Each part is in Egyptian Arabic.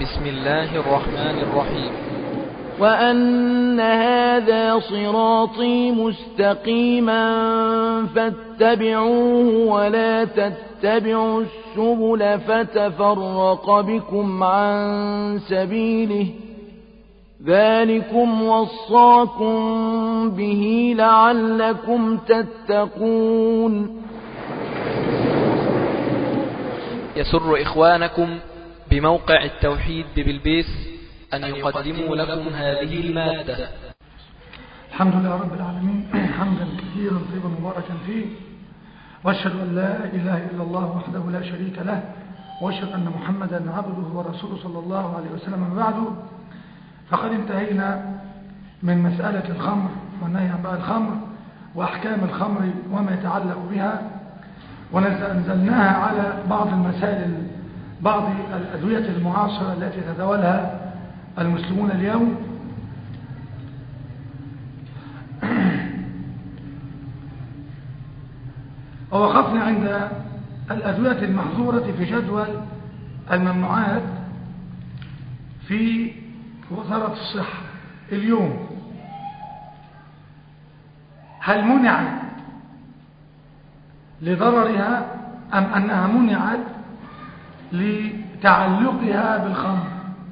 بسم الله الرحمن الرحيم وأن هذا صراطي مستقيما فاتبعوه ولا تتبعوا السبل فتفرق بكم عن سبيله ذلكم وصاكم به لعلكم تتقون يسر إخوانكم بموقع التوحيد بالبيس أن يقدموا لكم هذه المادة الحمد لله رب العالمين حمدا كثيرا طيبا مباركا فيه واشهد ان لا اله الا الله وحده لا شريك له واشهد ان محمدا عبده ورسوله صلى الله عليه وسلم بعده فقد انتهينا من مسألة الخمر والنهي عن بيع الخمر وأحكام الخمر وما يتعلق بها ونزلناها على بعض المسائل بعض الأدوية المعاصرة التي تتولها المسلمون اليوم ووقفنا عند الأدوية المحظورة في جدول الممنوعات في وزارة الصحة اليوم هل منعت لضررها أم أنها منعت لتعلقها بالخمر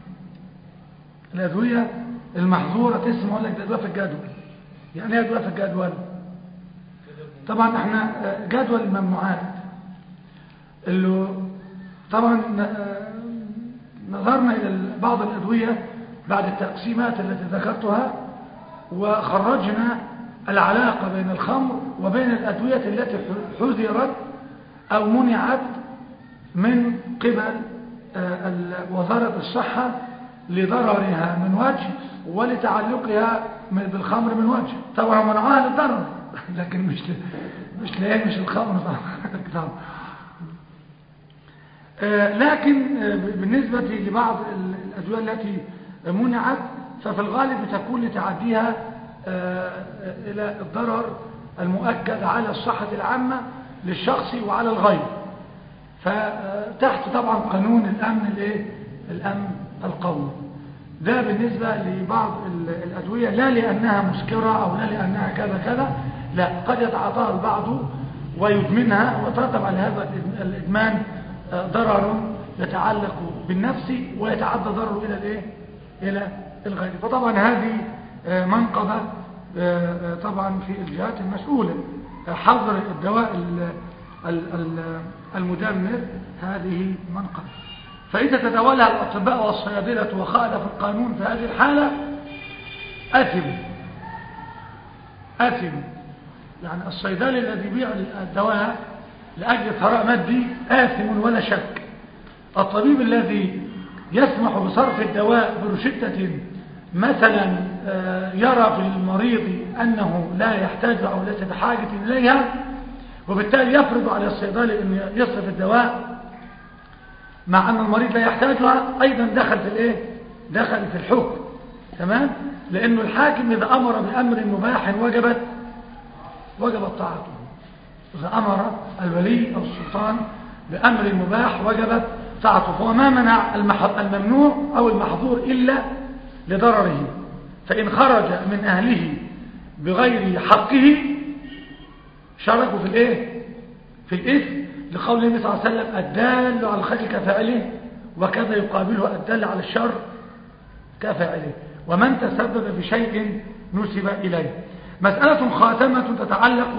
الأدوية المحظورة تسمع لك أدوية في الجدول يعني ايه أدوية في الجدول طبعا احنا جدول الممنوعات اللي طبعا نظرنا إلى بعض الأدوية بعد التقسيمات التي ذكرتها وخرجنا العلاقة بين الخمر وبين الأدوية التي حذرت أو منعت من قبل وزارة الصحة لضررها من وجه ولتعلقها بالخمر من وجه طبعا منعوها للضرر لكن مش مش ليه مش الخمر طبعا لكن بالنسبة لبعض الأدوية التي منعت ففي الغالب تكون لتعديها إلى الضرر المؤكد على الصحة العامة للشخص وعلى الغير فتحت طبعا قانون الأمن الايه الأمن القومي ده بالنسبة لبعض الأدوية لا لأنها مسكرة أو لا لأنها كذا كذا لا قد يتعاطاها البعض ويدمنها وترتب على هذا الإدمان ضرر يتعلق بالنفس ويتعدى ضرره إلى الإيه إلى الغير فطبعا هذه منقبة طبعا في الجهات المسؤولة حظر الدواء المدمر هذه منقبة فإذا تتولى الأطباء والصيادلة وخالف القانون في هذه الحالة أثم أثم يعني الصيدلي الذي يبيع الدواء لأجل ثراء مادي آثم ولا شك الطبيب الذي يسمح بصرف الدواء برشدة مثلا يرى في المريض أنه لا يحتاج أو ليس بحاجة إليها وبالتالي يفرض على الصيدلي أن يصرف الدواء مع أن المريض لا يحتاجها أيضا دخل في الإيه؟ دخل في الحكم تمام؟ لأنه الحاكم إذا أمر بأمر مباح وجبت وجبت طاعته إذا أمر الولي أو السلطان بأمر مباح وجبت طاعته فهو ما منع الممنوع أو المحظور إلا لضرره فإن خرج من أهله بغير حقه شاركوا في الإيه؟ في الإثم لقول النبي صلى الله عليه وسلم الدال على الخير كفاعله وكذا يقابله الدال على الشر كفاعله ومن تسبب بشيء نسب إليه مسألة خاتمة تتعلق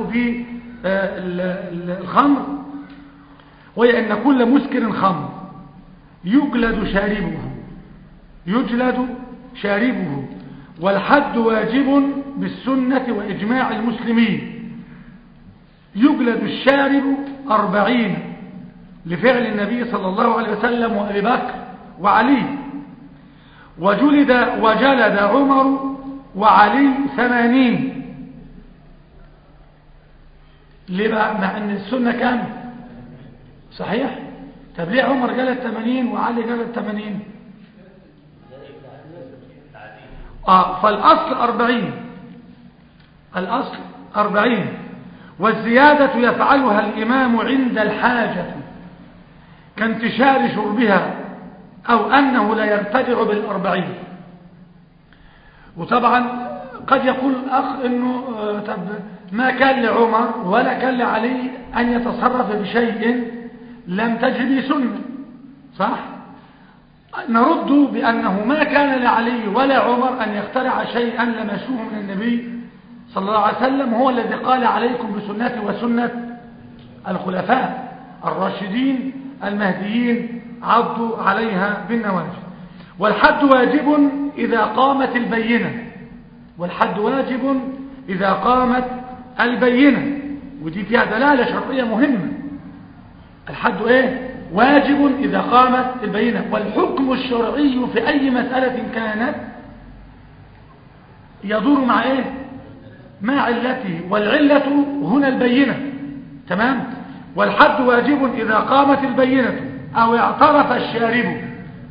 بالخمر وهي أن كل مسكر خمر يجلد شاربه يجلد شاربه والحد واجب بالسنة وإجماع المسلمين يجلد الشارب أربعين لفعل النبي صلى الله عليه وسلم وأبي بكر وعلي وجلد وجلد عمر وعلي ثمانين ليه بقى مع ان السنة كام صحيح طب ليه عمر جلد ثمانين وعلي جلد ثمانين آه فالأصل أربعين الأصل أربعين والزيادة يفعلها الإمام عند الحاجة كانتشار شربها أو أنه لا يرتدع بالأربعين وطبعا قد يقول الأخ أنه آه، طب ما كان لعمر ولا كان لعلي أن يتصرف بشيء لم تجري سنة صح؟ نرد بأنه ما كان لعلي ولا عمر أن يخترع شيئا لمسوه من النبي صلى الله عليه وسلم هو الذي قال عليكم بسنتي وسنة الخلفاء الراشدين المهديين عضوا عليها بالنواجذ والحد واجب إذا قامت البينة والحد واجب إذا قامت البينة ودي فيها دلالة شرعية مهمة الحد إيه؟ واجب إذا قامت البينة والحكم الشرعي في أي مسألة كانت يدور مع إيه؟ مع علته والعلة هنا البينة تمام؟ والحد واجب إذا قامت البينة أو اعترف الشارب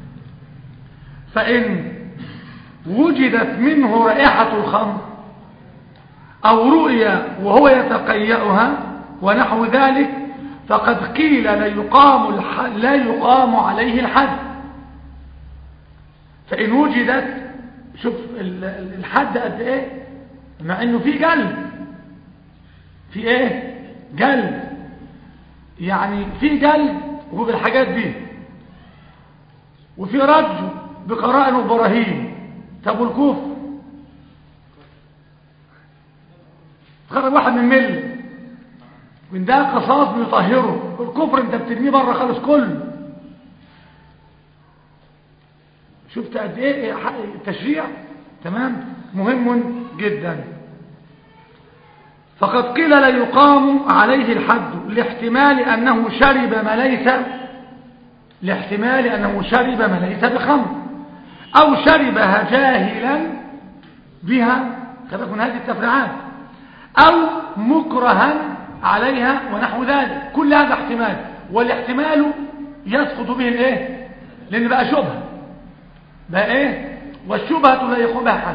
فإن وجدت منه رائحة الخمر أو رؤيا وهو يتقيأها ونحو ذلك فقد قيل لا يقام, لا يقام عليه الحد فإن وجدت شوف الحد قد إيه مع إنه في قلب في إيه قلب يعني في قلب هو بالحاجات دي وفي رجل بقرائن وبراهين طب والكفر خرج واحد من مل من ده قصاص بيطهره الكفر انت بترميه بره خالص كله شفت قد ايه التشريع تمام مهم جدا فقد قيل لا يقام عليه الحد لاحتمال أنه شرب ما ليس لاحتمال أنه شرب ما ليس بخمر أو شربها جاهلا بها من هذه التفريعات أو مكرها عليها ونحو ذلك كل هذا احتمال والاحتمال يسقط به الايه لان بقى شبهه بقى ايه والشبهه لا يقوم بها حد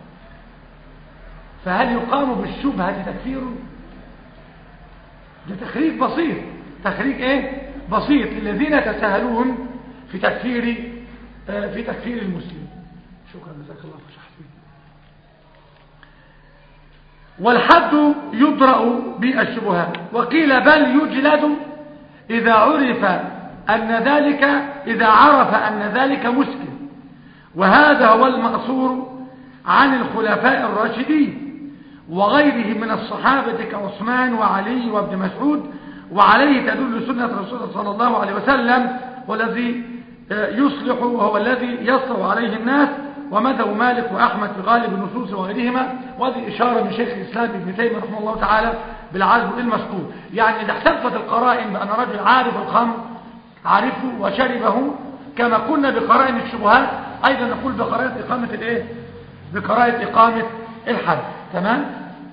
فهل يقام بالشبهة تكفير ده تخريج بسيط تخريج ايه بسيط للذين يتساهلون في تكفير آه، في تكفير المسلم شكرا جزاك الله خير والحد يدرأ بالشبهات وقيل بل يجلد إذا عرف أن ذلك إذا عرف أن ذلك مسلم وهذا هو المأثور عن الخلفاء الراشدين وغيرهم من الصحابة كعثمان وعلي وابن مسعود وعليه تدل سنة رسول صلى الله عليه وسلم والذي آه، يصلح وهو الذي يصلح عليه الناس ومذهب مالك وأحمد في غالب النصوص وغيرهما وهذه إشارة من شيخ الإسلام ابن تيمية رحمه الله تعالى بالعزم المذكور يعني إذا احتفت القرائن بأن رجل عارف الخمر عارفه وشربه كما قلنا بقرائن الشبهات أيضا نقول بقرائن إقامة الإيه؟ بقرائن إقامة الحد تمام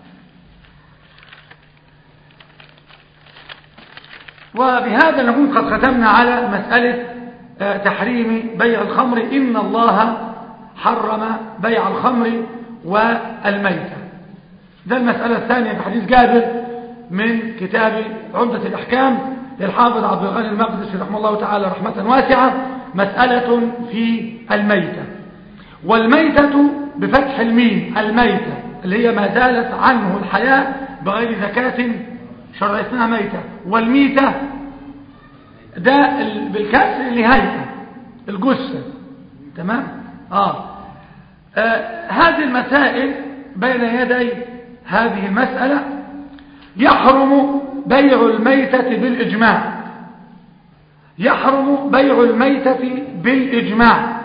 وبهذا نكون قد ختمنا على مسألة آه، تحريم بيع الخمر إن الله حرم بيع الخمر والميتة ده المسألة الثانية في حديث جابر من كتاب عمدة الأحكام للحافظ عبد الغني المقدسي رحمه الله تعالى رحمة واسعة مسألة في الميتة والميتة بفتح الميم الميتة اللي هي ما زالت عنه الحياة بغير زكاة شرع اسمها ميتة والميتة ده بالكسر اللي هيئة الجثة تمام آه. آه هذه المسائل بين يدي هذه المسألة يحرم بيع الميتة بالإجماع يحرم بيع الميتة بالإجماع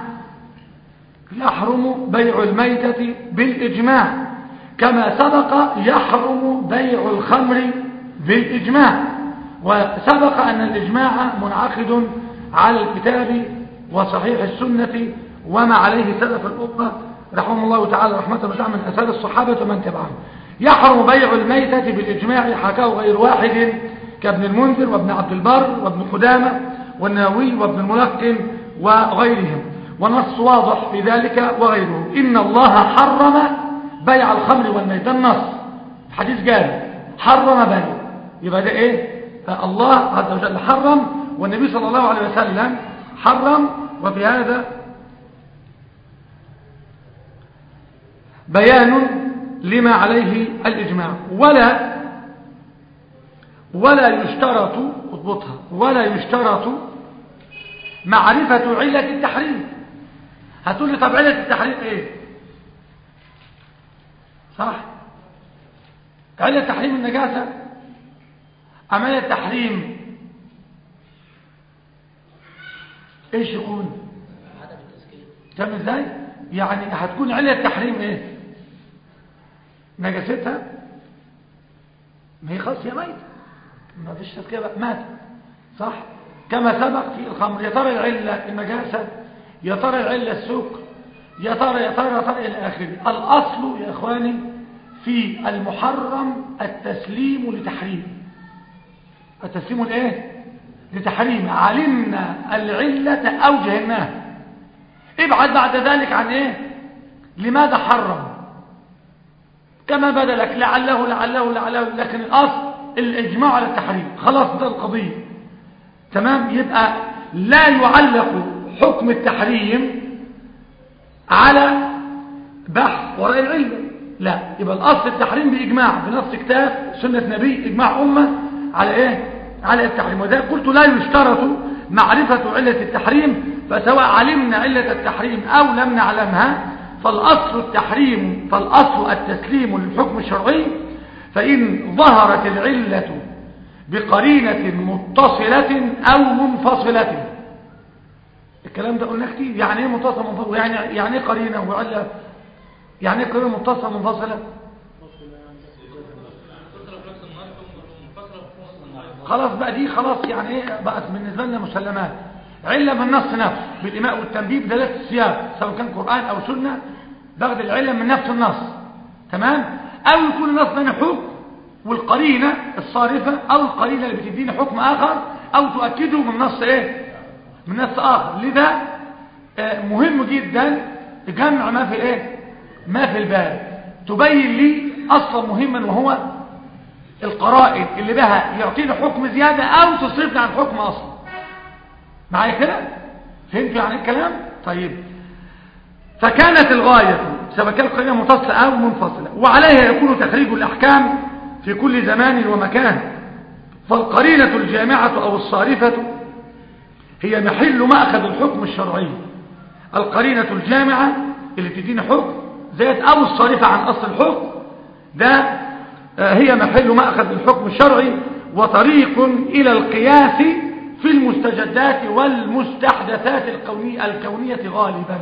يحرم بيع الميتة بالإجماع كما سبق يحرم بيع الخمر بالإجماع وسبق أن الإجماع منعقد على الكتاب وصحيح السنة وما عليه سلف الأمة رحمه الله تعالى رحمة الله من أسال الصحابة ومن تبعهم يحرم بيع الميتة بالإجماع حكاه غير واحد كابن المنذر وابن عبد البر وابن قدامة والناوي وابن الملقن وغيرهم ونص واضح في ذلك وغيره إن الله حرم بيع الخمر والميت ده النص حديث جاري حرم بيع يبقى ده ايه الله عز وجل حرم والنبي صلى الله عليه وسلم حرم وفي هذا بيان لما عليه الإجماع ولا ولا يشترط اضبطها ولا يشترط معرفة علة التحريم هتقول لي طب علة التحريم ايه صح علة تحريم النجاسة أم علة تحريم ايش يكون فاهم ازاي يعني هتكون علة تحريم ايه نجاستها ما هي خلاص هي ميتة ما فيش تذكية بقى مات صح كما سبق في الخمر يا ترى العلة النجاسة يا ترى العلة السكر يا ترى يا ترى يا ترى إلى آخره الأصل يا إخواني في المحرم التسليم لتحريم التسليم لإيه لتحريم علمنا العلة أو جهلناها ابعد بعد ذلك عن إيه لماذا حرم كما بدا لك لعله لعله لعله لكن الأصل الإجماع على التحريم خلاص ده القضية تمام يبقى لا يعلق حكم التحريم على بحث وراء العلة لا يبقى الأصل التحريم بإجماع بنص كتاب سنة نبي إجماع أمة على إيه على التحريم وذلك قلت لا يشترط معرفة علة التحريم فسواء علمنا علة التحريم أو لم نعلمها فالأصل التحريم فالأصل التسليم للحكم الشرعي فإن ظهرت العلة بقرينة متصلة أو منفصلة الكلام ده قلنا كتير يعني ايه متصل منفصل يعني يعني ايه قرينة وعلة يعني ايه قرينة متصلة منفصلة خلاص بقى دي خلاص يعني ايه بقت بالنسبة لنا مسلمات علة من النص نفسه بالإماء والتنبيه بدلالة السياق سواء كان قرآن أو سنة باخد العلة من نفس النص تمام أو يكون النص من حكم والقرينة الصارفة أو القرينة اللي بتدينا حكم آخر أو تؤكده من نص إيه من نص آخر لذا آه مهم جدا جمع ما في إيه ما في الباب تبين لي أصلا مهما وهو القرائن اللي بها يعطينا حكم زيادة أو تصرفنا عن حكم أصلا معايا كده فهمتوا يعني الكلام طيب فكانت الغاية سواء كانت قرينة متصلة أو منفصلة وعليها يكون تخريج الأحكام في كل زمان ومكان فالقرينة الجامعة أو الصارفة هي محل مأخذ الحكم الشرعي القرينة الجامعة اللي تدينا حكم زيت أو الصارفة عن أصل الحكم ده هي محل مأخذ الحكم الشرعي وطريق إلى القياس في المستجدات والمستحدثات الكونية, الكونية غالبا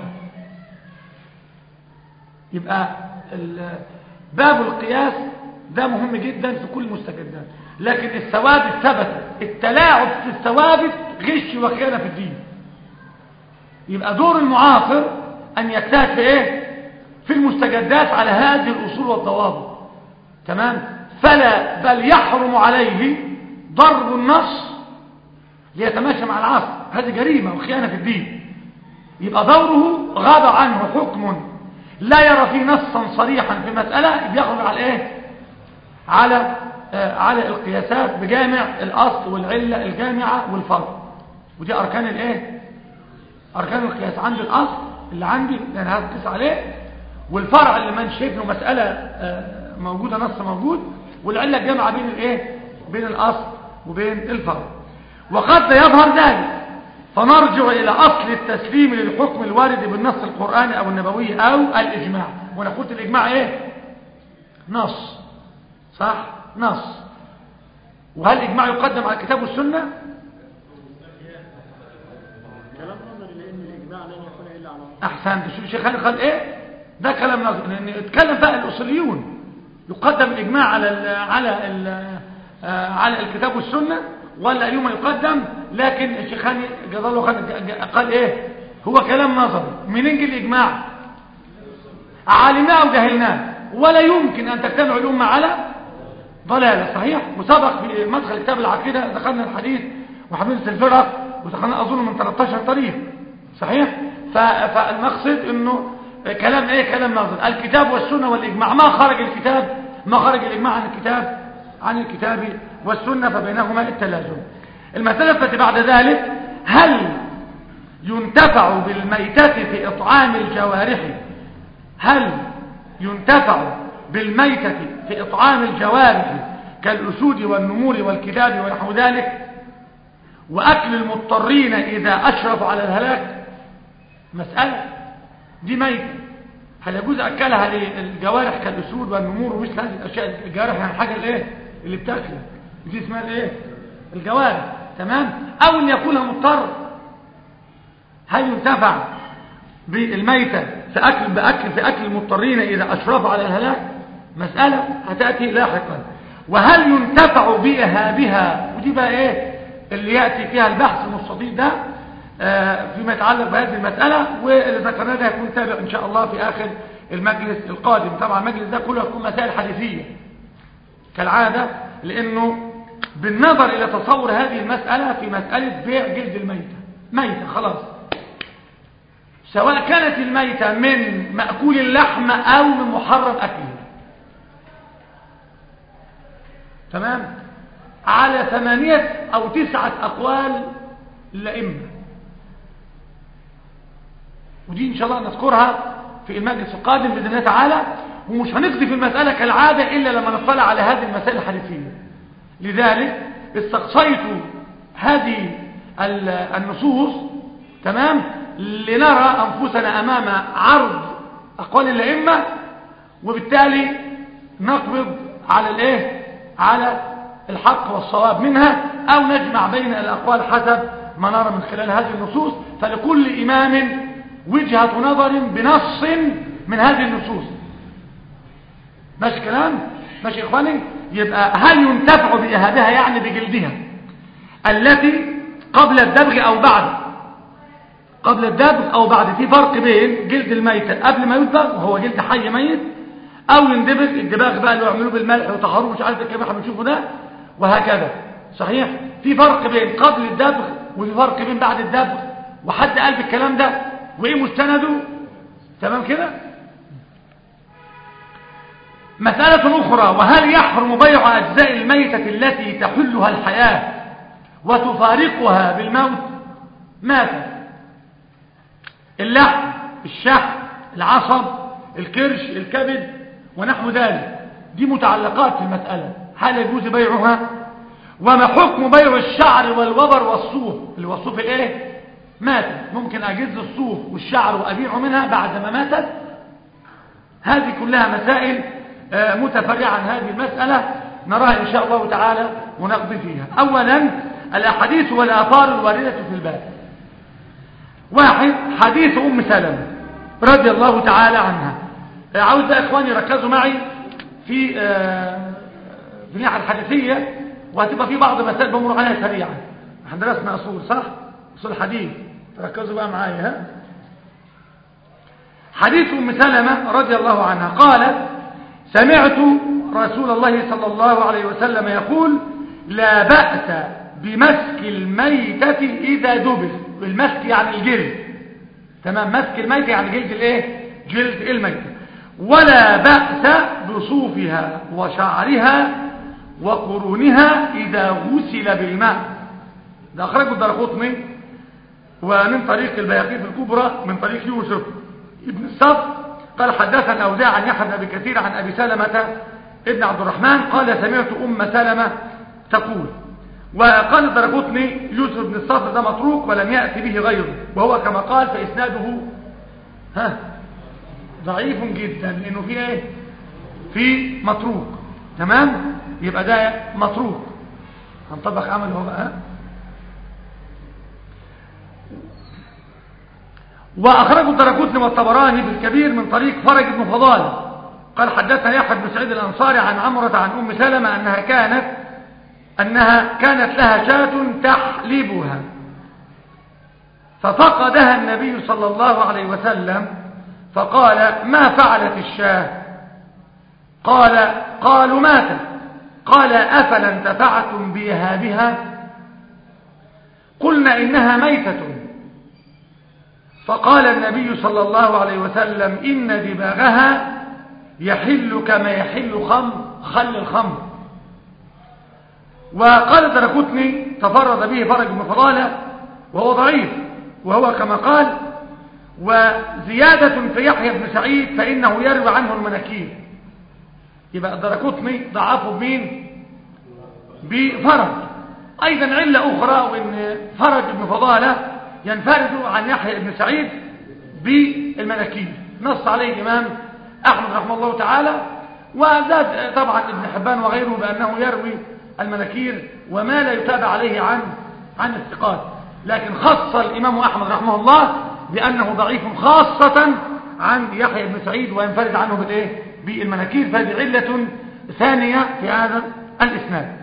يبقى باب القياس ده مهم جدا في كل المستجدات لكن الثوابت ثبت التلاعب في الثوابت غش وخيانة في الدين يبقى دور المعاصر أن يجتهد في إيه في المستجدات على هذه الأصول والضوابط تمام فلا بل يحرم عليه ضرب النص ليتماشى مع العصر هذه جريمة وخيانة في الدين يبقى دوره غاب عنه حكم لا يرى فيه نصا صريحا في مسألة بيخرج على ايه على آه على القياسات بجامع الأصل والعلة الجامعة والفرق ودي أركان الايه أركان القياس عندي الأصل اللي عندي لأن هتقيس عليه والفرع اللي من شايف له مسألة آه موجودة نص موجود والعلة الجامعة بين الايه بين الأصل وبين الفرع وقد لا يظهر ذلك فنرجع إلى أصل التسليم للحكم الوارد بالنص القرآني أو النبوي أو الإجماع وأنا قلت الإجماع إيه نص صح نص وهل الإجماع يقدم على الكتاب والسنة كلام نظري لان الاجماع لن يكون الا على أحسن شوف الشيخ خالد قال إيه ده كلام نظري لأن اتكلم بقى الأصوليون يقدم الإجماع على ال على ال على الكتاب والسنة ولا أيهما يقدم لكن الشيخاني جزاله قال ايه هو كلام نظري منين جه الاجماع علمناه وجهلناه ولا يمكن ان تجتمع الامه على ضلاله صحيح وسبق في مدخل كتاب العقيده دخلنا الحديث وحملت الفرق ودخلنا اظن من 13 طريق صحيح فالمقصد انه كلام ايه كلام نظري الكتاب والسنه والاجماع ما خرج الكتاب ما خرج الاجماع عن الكتاب عن الكتاب والسنه فبينهما التلازم المسألة التي بعد ذلك هل ينتفع بالميتة في إطعام الجوارح هل ينتفع بالميتة في إطعام الجوارح كالأسود والنمور والكلاب ونحو ذلك وأكل المضطرين إذا أشرفوا على الهلاك مسألة دي ميتة هل يجوز أكلها للجوارح كالأسود والنمور ومثل هذه الأشياء الجوارح يعني الحاجة الإيه اللي بتاكلها دي اسمها الإيه الجوارح تمام أو أن يكونها مضطر هل ينتفع بالميتة في أكل بأكل في أكل المضطرين إذا أشرفوا على الهلاك مسألة هتأتي لاحقا وهل ينتفع بإهابها ودي بقى إيه اللي يأتي فيها البحث المستطيل ده آه فيما يتعلق بهذه المسألة واللي ذكرناه ده هيكون تابع إن شاء الله في آخر المجلس القادم طبعا المجلس ده كله هيكون مسائل حديثية كالعادة لأنه بالنظر إلى تصور هذه المسألة في مسألة بيع جلد الميتة ميتة خلاص سواء كانت الميتة من مأكول اللحم أو من محرم أكله تمام على ثمانية أو تسعة أقوال لأئمة ودي إن شاء الله نذكرها في المجلس القادم بإذن الله تعالى ومش هنقضي في المسألة كالعادة إلا لما نطلع على هذه المسائل الحديثية لذلك استقصيت هذه النصوص تمام لنرى أنفسنا أمام عرض أقوال الأئمة وبالتالي نقبض على الإيه على الحق والصواب منها أو نجمع بين الأقوال حسب ما نرى من خلال هذه النصوص فلكل إمام وجهة نظر بنص من هذه النصوص ماشي كلام ماشي إخواني يبقى هل ينتفع بإهابها يعني بجلدها التي قبل الدبغ أو بعد قبل الدبغ أو بعد في فرق بين جلد الميتة قبل ما يدبغ وهو جلد حي ميت أو يندبغ الدباغ بقى اللي يعملوه بالملح وطهروه مش عارف الكلام احنا بنشوفه ده وهكذا صحيح في فرق بين قبل الدبغ وفي فرق بين بعد الدبغ وحد قال بالكلام ده وايه مستنده تمام كده مسألة أخرى وهل يحرم بيع أجزاء الميتة التي تحلها الحياة وتفارقها بالموت ماذا اللحم الشحم العصب الكرش الكبد ونحو ذلك دي متعلقات في المسألة هل يجوز بيعها وما حكم بيع الشعر والوبر والصوف اللي هو الصوف الايه ماتت ممكن اجز الصوف والشعر وابيعه منها بعد ما ماتت هذه كلها مسائل متفرعة عن هذه المسألة نراها إن شاء الله تعالى ونقضي فيها أولا الأحاديث والآثار الواردة في الباب واحد حديث أم سلمة رضي الله تعالى عنها عاوز يا إخواني ركزوا معي في في الناحية الحديثية وهتبقى في بعض مسائل بمر عليها سريعا احنا درسنا أصول صح؟ أصول حديث ركزوا بقى معايا ها حديث أم سلمة رضي الله عنها قالت سمعت رسول الله صلى الله عليه وسلم يقول لا بأس بمسك الميتة إذا دبر المسك يعني الجلد تمام مسك الميتة يعني جلد الايه جلد الميتة ولا بأس بصوفها وشعرها وقرونها إذا غسل بالماء ده أخرجه الدرقطني ومن طريق البياقي في الكبرى من طريق يوسف ابن الصف قال حدثنا أوزاع عن يحيى بن أبي كثير عن أبي سلمة ابن عبد الرحمن قال سمعت أم سلمة تقول وقال الدرقطني يوسف بن الصفر ده متروك ولم يأتي به غيره وهو كما قال فإسناده ها ضعيف جدا لأنه في ايه في متروك تمام يبقى ده متروك هنطبق عمله بقى وأخرجه الدرقطني والطبراني بالكبير من طريق فرج بن فضال قال حدثنا يحيى بن سعيد الأنصاري عن عمرة عن أم سلمة أنها كانت أنها كانت لها شاة تحلبها ففقدها النبي صلى الله عليه وسلم فقال ما فعلت الشاة قال قالوا ماتت قال أفلا انتفعتم بإهابها قلنا إنها ميتة فقال النبي صلى الله عليه وسلم إن دباغها يحل كما يحل خمر خل الخمر وقال تركتني تفرد به فرج بن فضالة وهو ضعيف وهو كما قال وزيادة في يحيى بن سعيد فإنه يروي عنه المناكير يبقى الدرقطني ضعفه بمين بفرج أيضا علة أخرى وإن فرج بن فضالة ينفرد عن يحيى بن سعيد بالمناكير نص عليه الإمام أحمد رحمه الله تعالى وزاد طبعا ابن حبان وغيره بأنه يروي المناكير وما لا يتابع عليه عن عن الثقات لكن خص الإمام أحمد رحمه الله بأنه ضعيف خاصة عن يحيى بن سعيد وينفرد عنه بالإيه بالمناكير فهذه علة ثانية في هذا الإسناد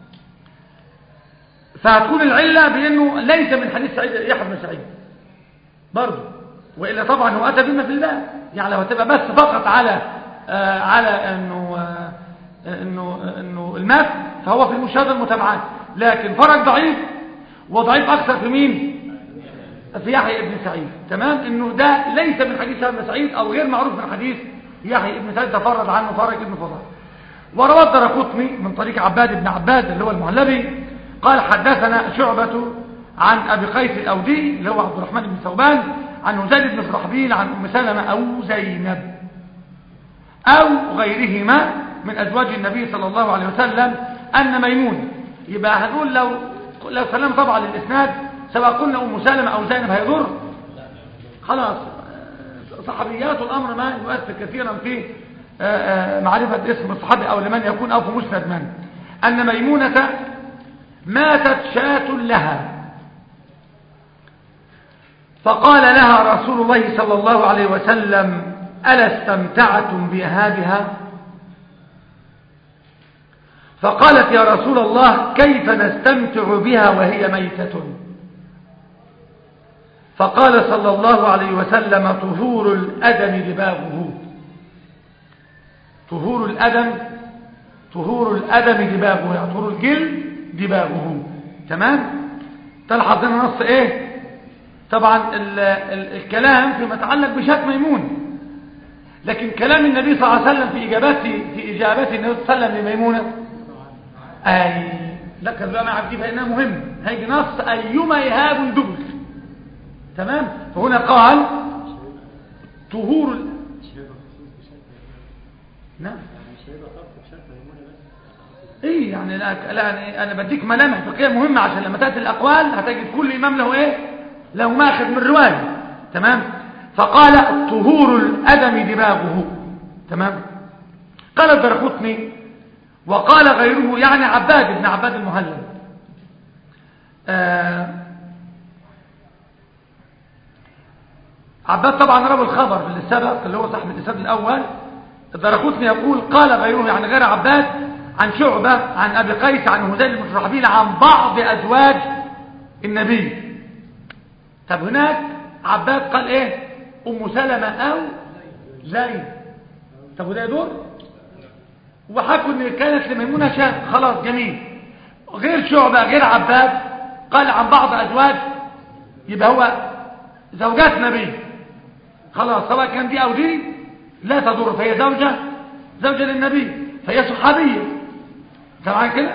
فهتكون العلة بأنه ليس من حديث سعيد يحيى بن سعيد برضه وإلا طبعا هو أتى بما في الله يعني لو هتبقى بس فقط على آه على أنه آه انه انه المثل فهو في المشاهده المتابعات لكن فرج ضعيف وضعيف اكثر في مين في يحيى بن سعيد تمام انه ده ليس من حديث ابن سعيد او غير معروف من حديث يحيى بن سعيد تفرد عنه فرج بن فضال وروى الدرقطني من طريق عباد بن عباد اللي هو المهلبي قال حدثنا شعبة عن ابي قيس الاودي اللي هو عبد الرحمن بن ثوبان عن هزال بن فرحبيل عن ام سلمة او زينب او غيرهما من أزواج النبي صلى الله عليه وسلم أن ميمون يبقى هنقول لو لو سلم طبعا للإسناد سواء قلنا أم سلمة أو زينب هيضر خلاص صحابيات الأمر ما يؤثر كثيرا في معرفة اسم الصحابي أو لمن يكون أو في مسند من أن ميمونة ماتت شاة لها فقال لها رسول الله صلى الله عليه وسلم ألا استمتعتم بأهابها فقالت يا رسول الله كيف نستمتع بها وهي ميتة فقال صلى الله عليه وسلم طهور الأدم دباغه طهور الأدم طهور الأدم دباغه يعني طهور الجلد دباغه تمام تلحظ هنا نص ايه طبعا ال ال الكلام فيما يتعلق بشات ميمون لكن كلام النبي صلى الله عليه وسلم في إجابته في إجابته النبي صلى الله عليه وسلم لميمونة أي لك بقى مع دي فإنها مهم هيجي نص أيما يهاب دبل تمام فهنا قال طهور ال... نعم ايه يعني لا, لا يعني انا بديك ملامح فقهيه مهمه عشان لما تاتي الاقوال هتجد كل امام له ايه له ماخذ من روايه تمام فقال طهور الادم دماغه تمام قال الدرقطني وقال غيره يعني عباد بن عباد المهلب آه عباد طبعا روى الخبر في السبق اللي هو صاحب الاسناد الاول الدرقطني يقول قال غيره يعني غير عباد عن شعبة عن أبي قيس عن هزيل بن شرحبيل عن بعض أزواج النبي طب هناك عباد قال ايه أم سلمة أو زيد طب وده يدور وحكوا ان كانت لميمونة شاب خلاص جميل غير شعبة غير عباد قال عن بعض أزواج يبقى هو زوجات نبي خلاص سواء كان دي أو دي لا تضر فهي زوجة زوجة للنبي فهي صحابية سمعان كده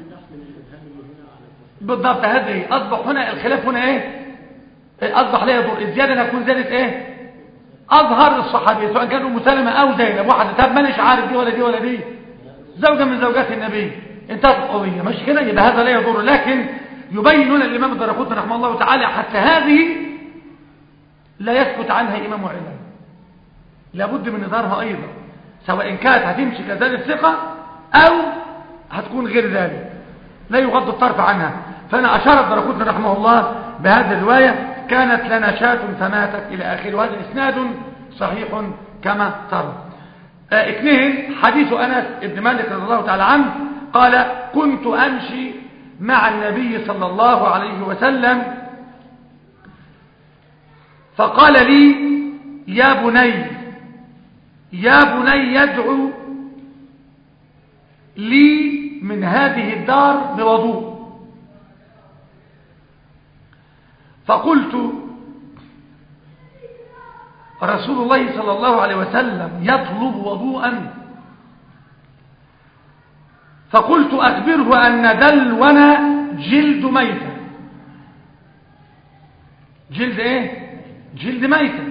بالضبط هذه أصبح هنا الخلاف هنا ايه أصبح لا يضر الزيادة تكون زيادة ايه أظهر الصحابية سواء كانوا مسلمة أو زينب واحد طب مانيش عارف دي ولا دي ولا دي زوجة من زوجات النبي انتهت القضية مش كده يبقى هذا لا يضر لكن يبين هنا الإمام الدرقطني رحمه الله تعالى حتى هذه لا يسكت عنها إمام علم لابد من إظهارها أيضا سواء كانت هتمشي كذلك ثقة أو هتكون غير ذلك لا يغض الطرف عنها فأنا أشار الدرقطني رحمه الله بهذه الرواية كانت لنا شاة فماتت إلى آخره وهذا إسناد صحيح كما ترى آه اثنين حديث أنس بن مالك رضي الله تعالى عنه قال كنت أمشي مع النبي صلى الله عليه وسلم فقال لي يا بني يا بني يدعو لي من هذه الدار بوضوء فقلت رسول الله صلى الله عليه وسلم يطلب وضوءا فقلت أخبره أن دلونا جلد ميتة جلد ايه جلد ميتا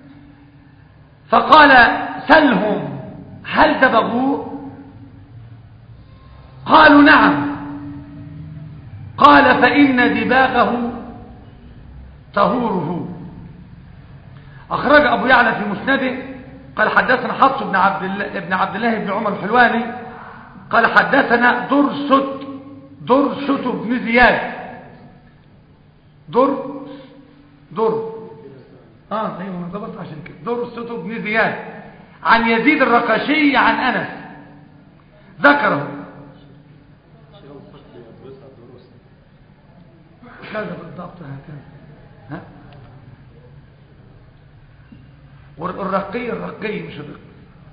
فقال سلهم هل دبغوه قالوا نعم قال فإن دباغه طهوره أخرج أبو يعلى في مسنده قال حدثنا حفص بن عبد الله بن عبد الله بن عمر الحلواني قال حدثنا درست درست بن زياد در در اه ايوه انا ضبط عشان كده درست بن زياد عن يزيد الرقشي عن انس ذكره كذا بالضبط هكذا ها والرقي الرقي مش الرقي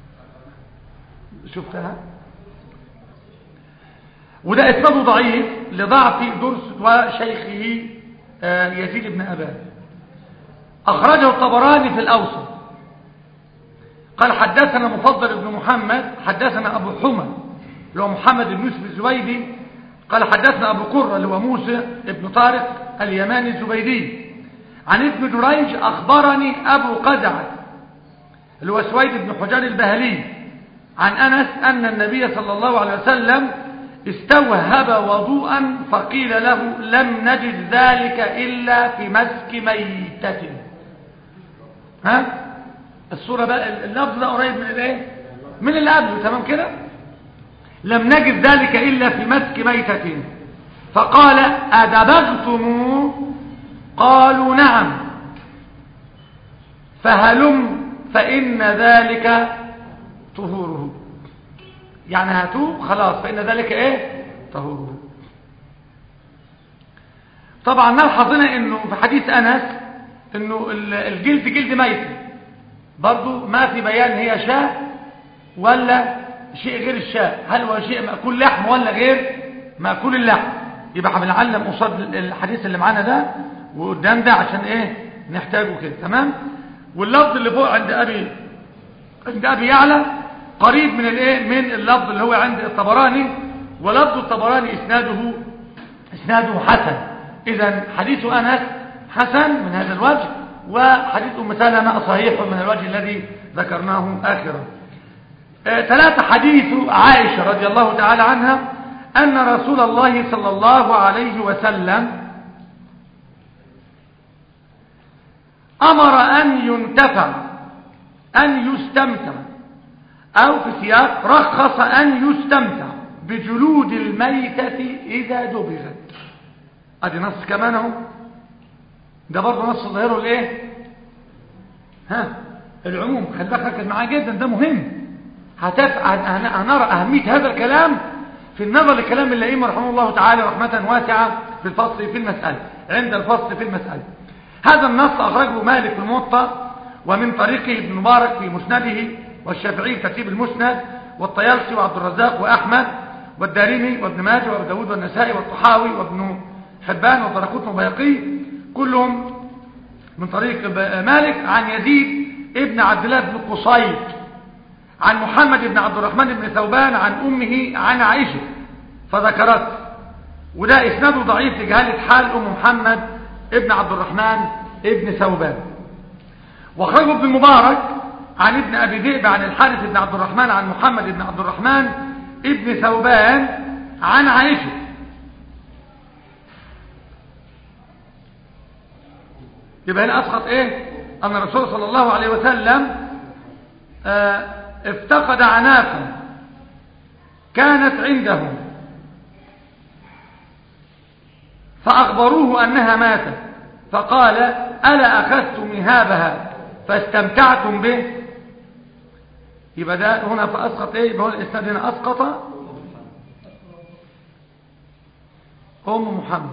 شفتها وده اسناده ضعيف لضعف درس وشيخه آه، يزيد بن أبان أخرجه الطبراني في الأوسط قال حدثنا مفضل بن محمد حدثنا أبو حمى اللي هو محمد بن يوسف الزبيدي قال حدثنا أبو قرة اللي هو موسى بن طارق اليماني الزبيدي عن ابن جريج أخبرني أبو قزعة اللي هو سويد بن حجار البهلي عن أنس أن النبي صلى الله عليه وسلم استوهب وضوءا فقيل له لم نجد ذلك إلا في مسك ميتة ها الصورة بقى اللفظ ده قريب من الايه من اللي قبله تمام كده لم نجد ذلك إلا في مسك ميتة فقال أدبغتم قالوا نعم فهلم فإن ذلك طهوره يعني هاتوه خلاص فإن ذلك ايه طهوره طبعا نلحظ هنا انه في حديث انس انه الجلد جلد ميت برضو ما في بيان هي شاة ولا شيء غير الشاة هل هو شيء مأكول لحم ولا غير مأكول اللحم يبقى بنعلم قصاد الحديث اللي معانا ده وقدام ده عشان ايه نحتاجه كده تمام واللفظ اللي فوق عند ابي عند ابي يعلى قريب من الايه من اللفظ اللي هو عند الطبراني ولفظ الطبراني اسناده اسناده حسن اذا حديث انس حسن من هذا الوجه وحديث ام سلمة صحيح من الوجه الذي ذكرناه اخرا آه ثلاثة حديث عائشة رضي الله تعالى عنها أن رسول الله صلى الله عليه وسلم أمر أن ينتفع أن يستمتع أو في سياق رخص أن يستمتع بجلود الميتة إذا دبغت أدي نص كمان اهو ده برضه نص ظاهره الايه ها العموم خلي بالك ركز معاه جدا ده مهم هتف... هنرى أهمية هذا الكلام في النظر لكلام الأئمة رحمه الله تعالى رحمة واسعة في الفصل في المسألة عند الفصل في المسألة هذا النص أخرجه مالك في الموطأ ومن طريقه ابن مبارك في مسنده والشافعي في ترتيب المسند والطيالسي وعبد الرزاق وأحمد والدارمي وابن ماجه وابو داود والنسائي والطحاوي وابن حبان والدرقوت والبيقي كلهم من طريق مالك عن يزيد ابن عبد الله بن قصيد عن محمد بن عبد الرحمن بن ثوبان عن أمه عن عائشة فذكرت وده إسناده ضعيف لجهالة حال أم محمد ابن عبد الرحمن ابن ثوبان واخرجه ابن المبارك عن ابن أبي ذئب عن الحارث بن عبد الرحمن عن محمد بن عبد الرحمن ابن ثوبان عن عائشة يبقى هنا أسقط إيه أن الرسول صلى الله عليه وسلم آه افتقد عناقا كانت عنده فأخبروه أنها ماتت فقال ألا أخذتم نهابها فاستمتعتم به يبقى ده هنا فأسقط إيه يبقى هو الإسناد هنا أسقط أم محمد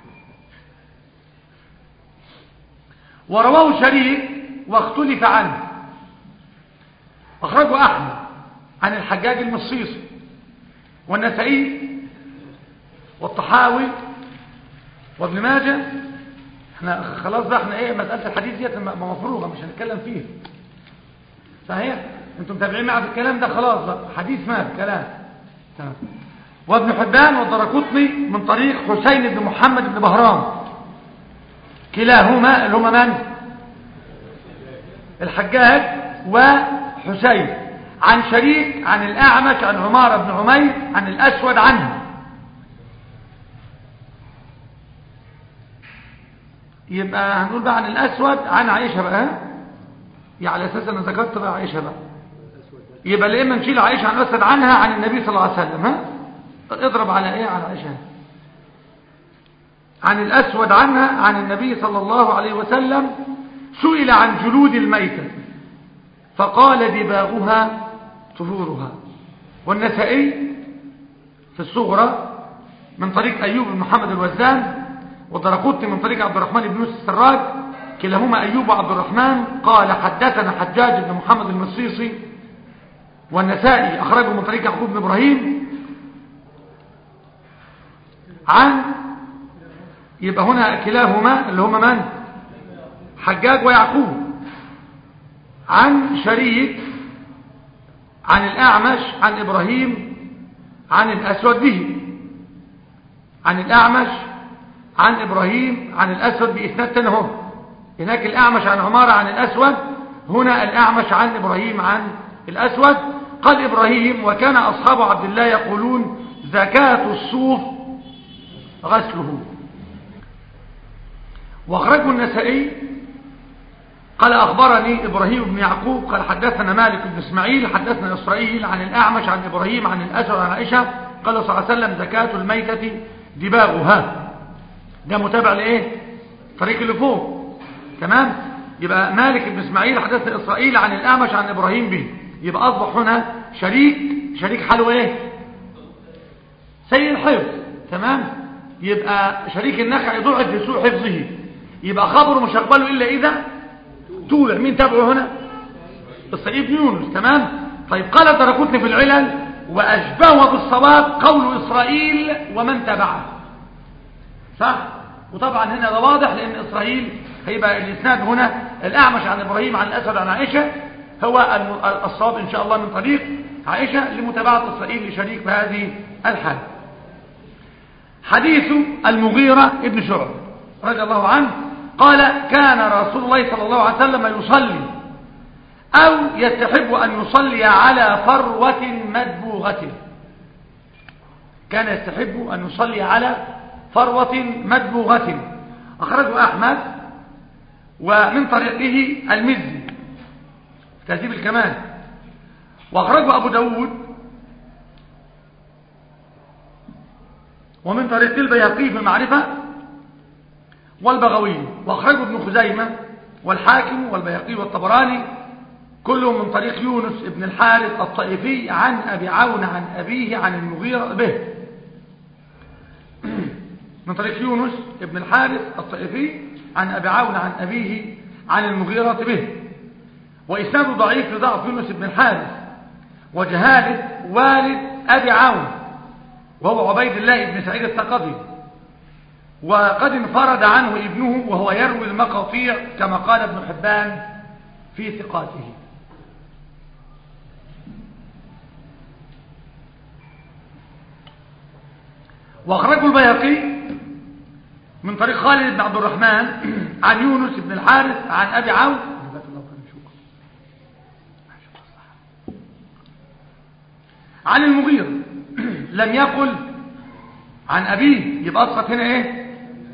ورواه شريك واختلف عنه أخرجه أحمد عن الحجاج المصيصي والنسائي والطحاوي وابن ماجه احنا خلاص بقى احنا ايه مسألة الحديث ديت مفروغة مش هنتكلم فيه صحيح انتم متابعين معي في الكلام ده خلاص بقى حديث مات كلام تمام وابن حبان والدرقطني من طريق حسين بن محمد بن بهرام كلاهما اللي هما من الحجاج وحسين عن شريك عن الأعمش عن عمار بن عمير عن الأسود عنه يبقى هنقول بقى عن الأسود عن عائشة بقى ها؟ يعني على أساس أنا ذكرت بقى عائشة بقى يبقى ليه ما نشيل عائشة عن الأسود عنها عن النبي صلى الله عليه وسلم ها اضرب على ايه على عائشة عن الأسود عنها عن النبي صلى الله عليه وسلم سئل عن جلود الميتة فقال دباغها طهورها والنسائي في الصغرى من طريق أيوب بن محمد الوزان ودرقوت من طريق عبد الرحمن بن يوسف السراج كلاهما أيوب وعبد الرحمن قال حدثنا حجاج بن محمد المصيصي والنسائي أخرجه من طريق يعقوب بن إبراهيم عن يبقى هنا كلاهما اللي هما من حجاج ويعقوب عن شريك عن الأعمش عن إبراهيم عن الأسود به عن الأعمش عن إبراهيم عن الأسود بإثنات تنهم هناك الأعمش عن عمارة عن الأسود هنا الأعمش عن إبراهيم عن الأسود قال إبراهيم وكان أصحاب عبد الله يقولون زكاة الصوف غسله واخرجه النسائي قال أخبرني إبراهيم بن يعقوب قال حدثنا مالك بن إسماعيل حدثنا إسرائيل عن الأعمش عن إبراهيم عن الأسود عن عائشة قال صلى الله عليه وسلم زكاة الميتة دباغها ده متابع لإيه طريق اللي فوق تمام يبقى مالك بن إسماعيل حدثنا إسرائيل عن الأعمش عن إبراهيم به يبقى أصبح هنا شريك شريك حاله إيه سيء الحفظ تمام يبقى شريك النخع ضعف في سوء حفظه يبقى خبره مش هقبله إلا إذا تولع مين تابعه هنا الصعيد يونس تمام طيب قال تركتني في العلل وأشبهه بالصواب قول إسرائيل ومن تبعه صح وطبعا هنا ده واضح لأن إسرائيل هيبقى الإسناد هنا الأعمش عن إبراهيم عن الأسد عن عائشة هو الصواب إن شاء الله من طريق عائشة لمتابعة إسرائيل لشريك بهذه الحال حديث المغيرة ابن شعب رضي الله عنه قال كان رسول الله صلى الله عليه وسلم يصلي أو يستحب أن يصلي على فروة مدبوغة كان يستحب أن يصلي على فروة مدبوغة أخرجه أحمد ومن طريقه المزي تهذيب الكمال وأخرجه أبو داود ومن طريق البيهقي في المعرفة والبغوي واخرجه ابن خزيمة والحاكم والبيهقي والطبراني كلهم من طريق يونس ابن الحارث الطائفي عن أبي عون عن أبيه عن المغيرة به من طريق يونس ابن الحارث الطائفي عن أبي عون عن أبيه عن المغيرة به وإسناده ضعيف لضعف يونس بن الحارث وجهالة والد أبي عون وهو عبيد الله بن سعيد الثقفي وقد انفرد عنه ابنه وهو يروي المقاطيع كما قال ابن حبان في ثقاته واخرجه البيهقي من طريق خالد بن عبد الرحمن عن يونس بن الحارث عن ابي عون عن المغير لم يقل عن أبيه يبقى أسقط هنا إيه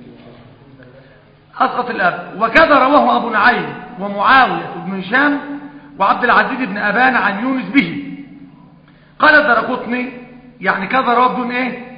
أسقط الأب وكذا رواه أبو نعيم ومعاوية بن هشام وعبد العزيز بن أبان عن يونس به قال الدرقطني يعني كذا رواه بدون إيه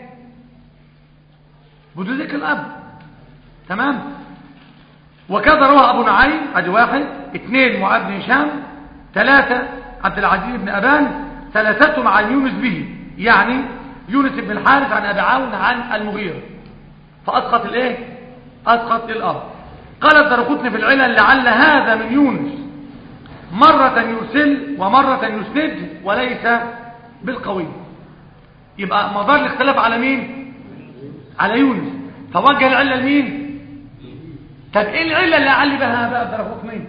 بدون ذكر الأب تمام وكذا رواه أبو نعيم ادي واحد اثنين معاذ بن هشام ثلاثة عبد العزيز بن أبان ثلاثتهم عن يونس به يعني يونس بن الحارث عن أبي عون عن المغيرة فأسقط الايه أسقط الأب قال الدرقطني في العلل لعل هذا من يونس مرة يرسل ومرة يسند وليس بالقوي يبقى مدار الاختلاف على مين على يونس فوجه العلة لمين طب ايه العلة اللي علي بها بقى الدرقطني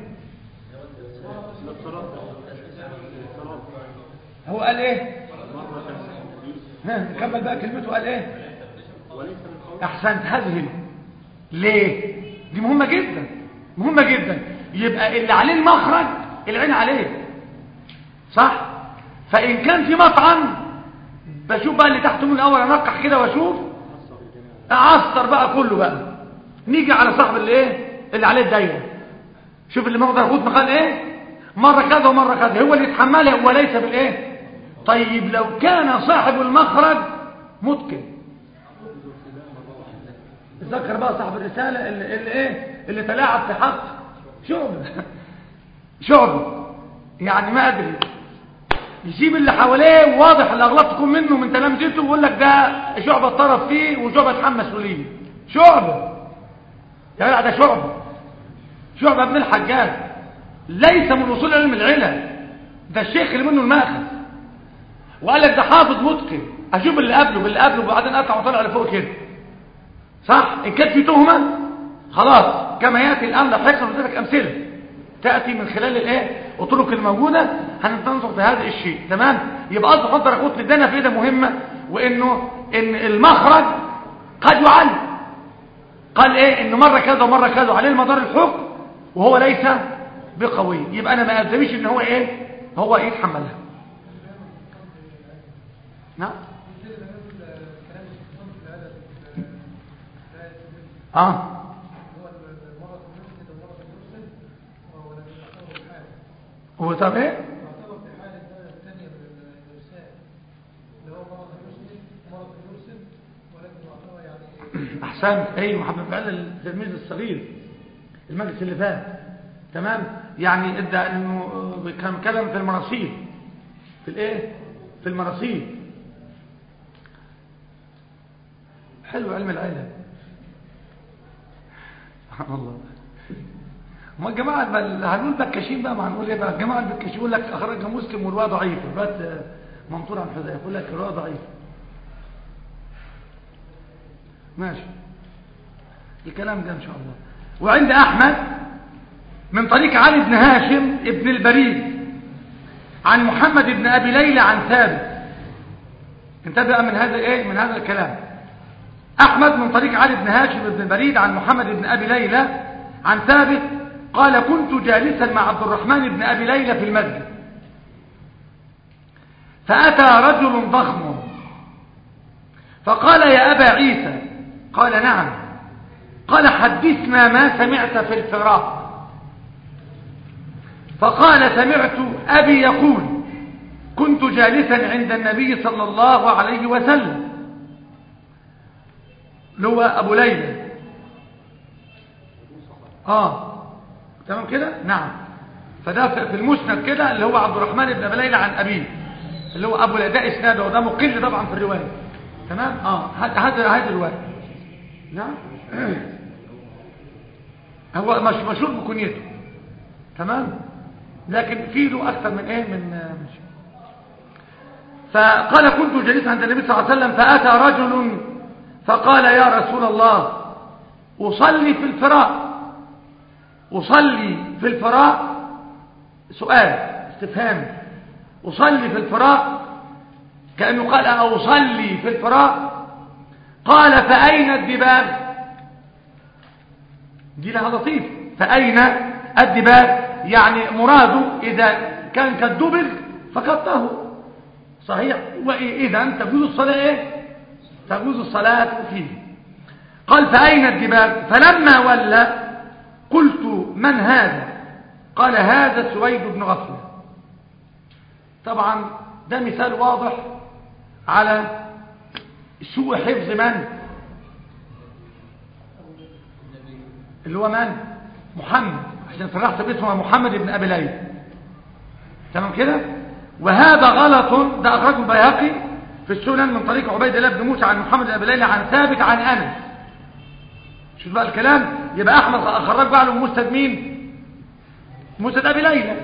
هو قال ايه ها نكمل بقى كلمته قال ايه احسنت هذه ليه دي مهمة جدا مهمة جدا يبقى اللي عليه المخرج العين عليه صح فإن كان في مطعم بشوف بقى اللي تحته من الأول أنقح كده وأشوف أعصر بقى كله بقى نيجي على صاحب اللي إيه اللي عليه الدايرة شوف اللي مقدر ياخد مكان إيه مرة كذا ومرة كذا هو اللي يتحملها وليس بالإيه طيب لو كان صاحب المخرج متقن ذكر بقى صاحب الرسالة اللي, اللي ايه اللي تلاعب في حق شعب شعب يعني ما ادري يسيب اللي حواليه واضح الاغلاط تكون منه من تلامذته ويقول لك ده شعبة الطرف فيه وشعبة اتحمل مسؤولية شعبة يا جدع ده شعبة شعبة ابن الحجاج ليس من وصول علم العلل ده الشيخ اللي منه الماخذ وقال لك ده حافظ متقن اشوف اللي قبله باللي قبله وبعدين اطلع وطلع لفوق كده صح ان كانت في تهمه خلاص كما ياتي الان لاحقا لك امثله تاتي من خلال الايه الطرق الموجوده هننظر في هذا الشيء تمام يبقى اصبح حضر اخوت لدينا فائده مهمه وانه ان المخرج قد يعل قال ايه انه مره كذا ومره كذا عليه المدار الحكم وهو ليس بقوي يبقى انا ما الزمش ان هو ايه هو يتحملها نعم اه هو طب ايه احسنت ايوه محمد فعلا التلميذ الصغير المجلس اللي فات تمام يعني ادى انه كان كلام في المراسيل في الايه في المراسيل حلو علم العلم سبحان الله ما الجماعة بل هنقول بكاشين بقى ما هنقول ايه بقى الجماعة البكاشين يقول لك اخرج مسلم والرواية ضعيفة الرواية منطور عن حذيفة يقول لك الرواية ضعيفة ماشي الكلام ده ان شاء الله وعند احمد من طريق علي بن هاشم ابن البريد عن محمد بن ابي ليلى عن ثابت انتبه من هذا ايه من هذا الكلام احمد من طريق علي بن هاشم بن البريد عن محمد بن ابي ليلى عن ثابت قال كنت جالسا مع عبد الرحمن بن ابي ليلى في المسجد فاتى رجل ضخم فقال يا ابا عيسى قال نعم قال حدثنا ما سمعت في الفراق فقال سمعت أبي يقول كنت جالسا عند النبي صلى الله عليه وسلم اللي هو أبو ليلى آه تمام كده نعم فده في المسند كده اللي هو عبد الرحمن بن أبي ليلى عن أبيه اللي هو أبو ده إسناده وده مقل طبعا في الرواية تمام آه هذا هذه الرواية نعم هو مش مشهور بكنيته تمام لكن في له اكثر من ايه من مش. فقال كنت جليسا عند النبي صلى الله عليه وسلم فاتى رجل فقال يا رسول الله اصلي في الفراء اصلي في الفراء سؤال استفهام اصلي في الفراء كانه قال اصلي في الفراء قال فاين الدباغ دي لها لطيف فاين الدباغ يعني مراده إذا كان كالدبر فقد صحيح وإذا تجوز الصلاة إيه؟ تجوز الصلاة فيه قال فأين الدباغ فلما ولى قلت من هذا قال هذا سويد بن غفلة طبعا ده مثال واضح على سوء حفظ من اللي هو من محمد عشان صرحت باسمه محمد بن أبي ليلى تمام كده وهذا غلط ده أخرجه البيهقي في السنن من طريق عبيد الله بن موسى عن محمد بن أبي ليلى عن ثابت عن أنس شوف بقى الكلام يبقى أحمد أخرج بقى له مسند مين مسند أبي ليلى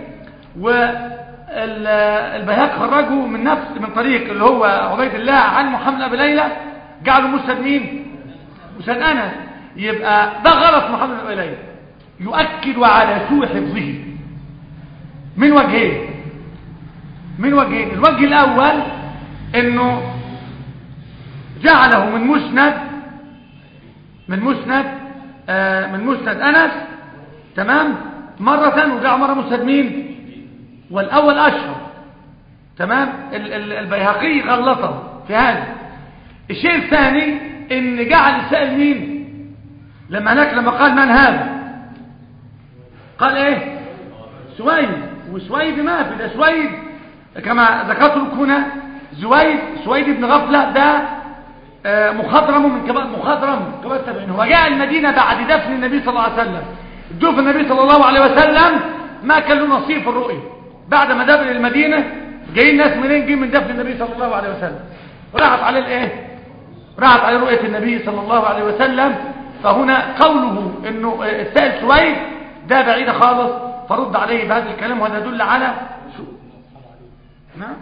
والبيهقي خرجه من نفس من طريق اللي هو عبيد الله عن محمد بن أبي ليلى جعله مسند مين مسند أنس يبقى ده غلط محمد بن أبي ليلى يؤكد على سوء حفظه من وجهين من وجهين الوجه الأول انه جعله من مسند من مسند آه، من مسند أنس تمام مرة وجاء مرة مسند مين والأول أشهر تمام ال- ال- البيهقي غلطه في هذا الشيء الثاني ان جعل السائل مين لما هناك لما قال من هذا قال ايه سويد وسويد ما في ده سويد كما ذكرت لكم هنا زويد سويد بن غفلة ده آه، مخضرم من كبار مخضرم من كبار التابعين هو جاء المدينة بعد دفن النبي صلى الله عليه وسلم دفن النبي صلى الله عليه وسلم ما كان له نصيب في الرؤية بعد ما دفن المدينة جايين ناس منين جايين من دفن النبي صلى الله عليه وسلم راحت عليه الايه راحت على رؤية النبي صلى الله عليه وسلم فهنا قوله انه آه، السائل سويد ده بعيد خالص فرد عليه بهذا الكلام وهذا يدل على شو نعم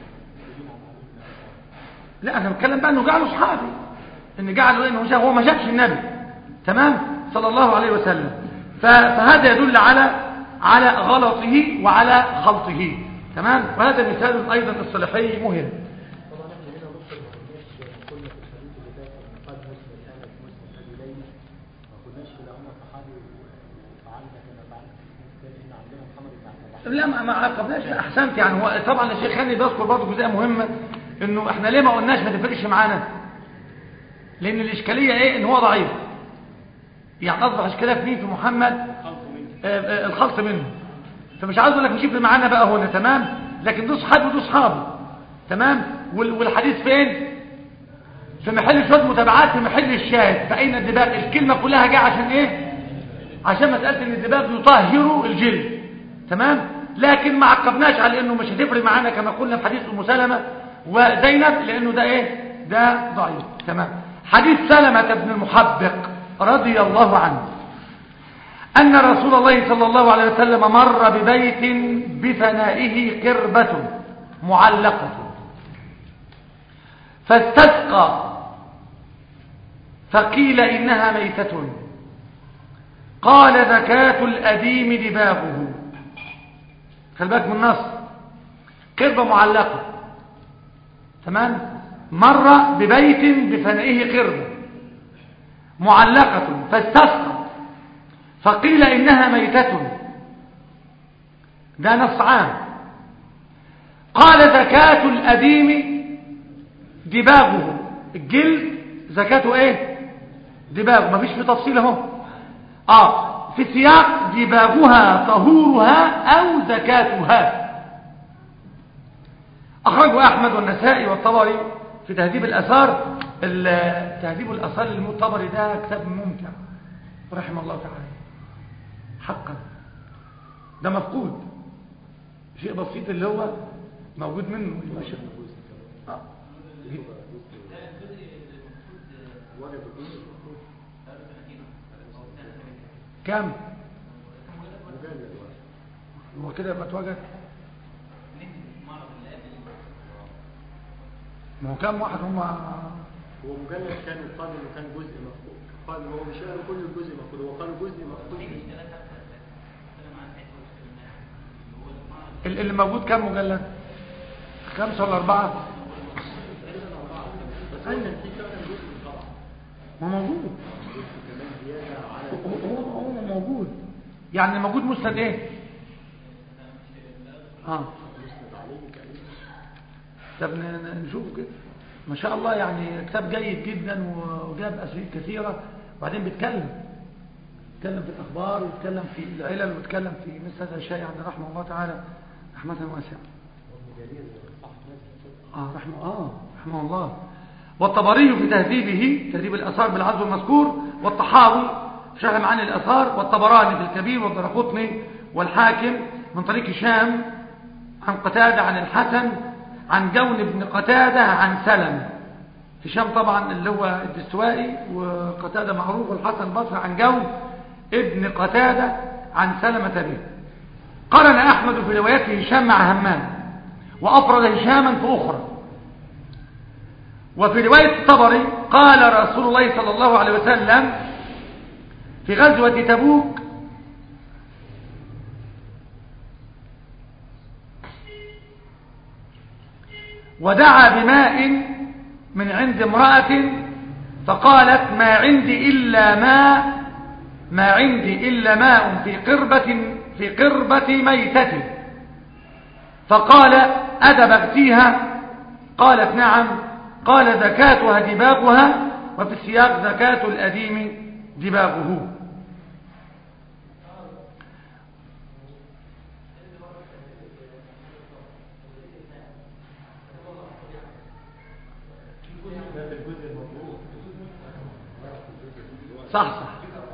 لا انا بتكلم بقى انه جعله صحابي ان جعله انه شاف هو ما شافش النبي تمام صلى الله عليه وسلم ف- فهذا يدل على على غلطه وعلى خلطه تمام وهذا مثال ايضا الصلاحي مهم طبعا احنا هنا نقطة ما كناش قلنا في الحديث اللي فات ان قد مسلم انس مسلم ابي ليلى ما كناش في العمر صحابي وفعلنا كما فعلنا في الحديث الثاني ان عندنا محمد بن عبد الله لا ما ما عقبناش لا، احسنت يعني هو طبعا الشيخ هاني بيذكر برضه جزئيه مهمه انه احنا ليه ما قلناش ما تفرقش معانا لان الاشكاليه ايه ان هو ضعيف يعني اصبح اشكاليه في مين في محمد آه، آه، الخلط منه فمش عايز اقول لك مش يفرق معانا بقى هنا تمام لكن ده صحابي وده صحابي تمام وال- والحديث فين في محل شويه متابعات في محل الشاهد فاين الدباغ الكلمه كلها جايه عشان ايه عشان مسألة ان الدباغ يطهر الجلد تمام لكن ما عقبناش على انه مش هتفرق معانا كما قلنا في حديث ام سلمة وزينب لانه ده ايه ده ضعيف تمام حديث سلمة بن المحبق رضي الله عنه ان رسول الله صلى الله عليه وسلم مر ببيت بفنائه قربة معلقة فاستسقى فقيل انها ميتة قال زكاة الأديم دباغه خلي بالك من النص قربة معلقة تمام مر ببيت بفنائه قربة معلقة فاستسقى فقيل إنها ميتة ده نص عام قال زكاة الأديم دباغه الجلد زكاته ايه دباغه مفيش في تفصيل اهو اه في سياق دباغها طهورها او زكاتها اخرجه احمد والنسائي والطبري في تهذيب الاثار ال- تهذيب الاثار للمطبري ده كتاب ممتع رحمه الله تعالى حقا ده مفقود شيء بسيط اللي هو موجود منه ما شاء الله آه. كم هو كده يبقى اتوجد ما هو كم واحد هم هو مجلد كان يقال انه كان جزء مفقود قال هو مش قالوا كل الجزء مفقود هو قالوا جزء مفقود ال- اللي موجود كم مجلد خمسة ولا أربعة بس هو كان في فعلا جزء طبعا ما موجود كمان زيادة على هو هو هو موجود يعني موجود مسند ايه اه مسند عليه تقريبا طب ن- ن- نشوف كده ما شاء الله يعني كتاب جيد جدا وجاب اساليب كثيره وبعدين بيتكلم بيتكلم في الاخبار ويتكلم في العلل ويتكلم في مثل هذا الشيء يعني رحمه الله تعالى رحمه واسعه اه رحمه اه رحمه الله والطبري في تهذيبه تهذيب الاثار بالعزو المذكور والطحاوي في شرح معاني الاثار والطبراني في الكبير والدرقطني والحاكم من طريق هشام عن قتادة عن الحسن عن جون بن قتادة عن سلم هشام طبعا اللي هو الدستوائي وقتادة معروف والحسن البصري عن جون ابن قتادة عن سلمة به قرن أحمد في روايته هشام مع همام وأفرد هشاما في أخرى وفي رواية الطبري قال رسول الله صلى الله عليه وسلم في غزوة تبوك ودعا بماء من عند امرأة فقالت ما عندي إلا ماء ما عندي إلا ماء في قربة في قربة ميتة فقال أدبغتيها قالت نعم قال زكاتها دباغها وفي السياق زكاة الأديم دباغه صح صح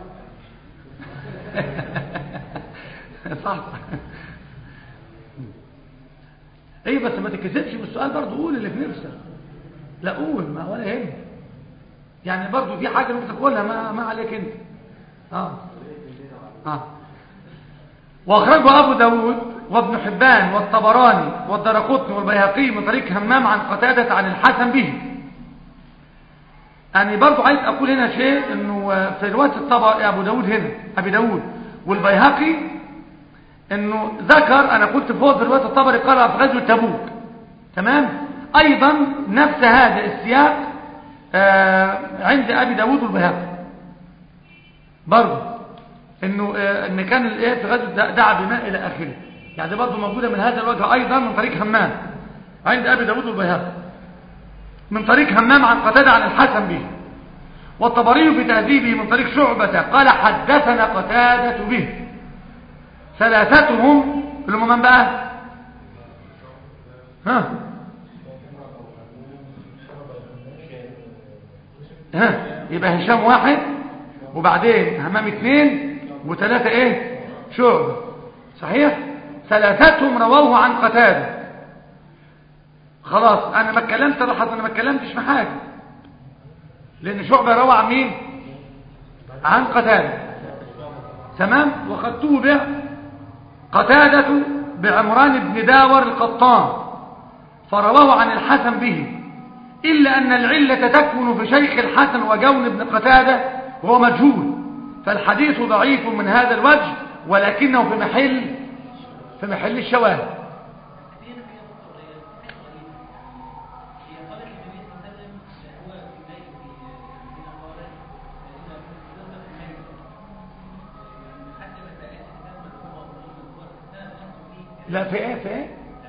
صح صح ايه بس ما تكذبش بالسؤال برضه قول اللي في نفسك لا قول ما ولا يهم يعني برضه في حاجه ممكن تقولها ما ما عليك انت اه اه واخرجه ابو داود وابن حبان والطبراني والدرقطني والبيهقي من طريق همام عن قتاده عن الحسن به يعني برضو عايز اقول هنا شيء انه في روايه الطبع ابو داود هنا ابي داود والبيهقي انه ذكر انا قلت فوق في روايه الطبري قال في غزوه تبوك تمام ايضا نفس هذا السياق آه عند ابي داود والبيهقي برضو انه آه ان كان الايه في غزوه دعا بماء الى اخره يعني برضو موجوده من هذا الوجه ايضا من طريق همام عند ابي داود والبيهقي من طريق همام عن قتادة عن الحسن به والطبري في تهذيبه من طريق شعبة قال حدثنا قتادة به ثلاثتهم اللي هم من بقى ها ها يبقى هشام واحد وبعدين همام اثنين وثلاثة ايه شعبة صحيح ثلاثتهم رووه عن قتاده خلاص انا ما اتكلمت لاحظ انا ما اتكلمتش في حاجه لان شعبه روى عن مين عن قتاده تمام وقد توبع قتاده بعمران بن داور القطان فرواه عن الحسن به الا ان العله تكمن في شيخ الحسن وجون بن قتاده وهو مجهول فالحديث ضعيف من هذا الوجه ولكنه في محل في محل الشواهد لا في ايه في ايه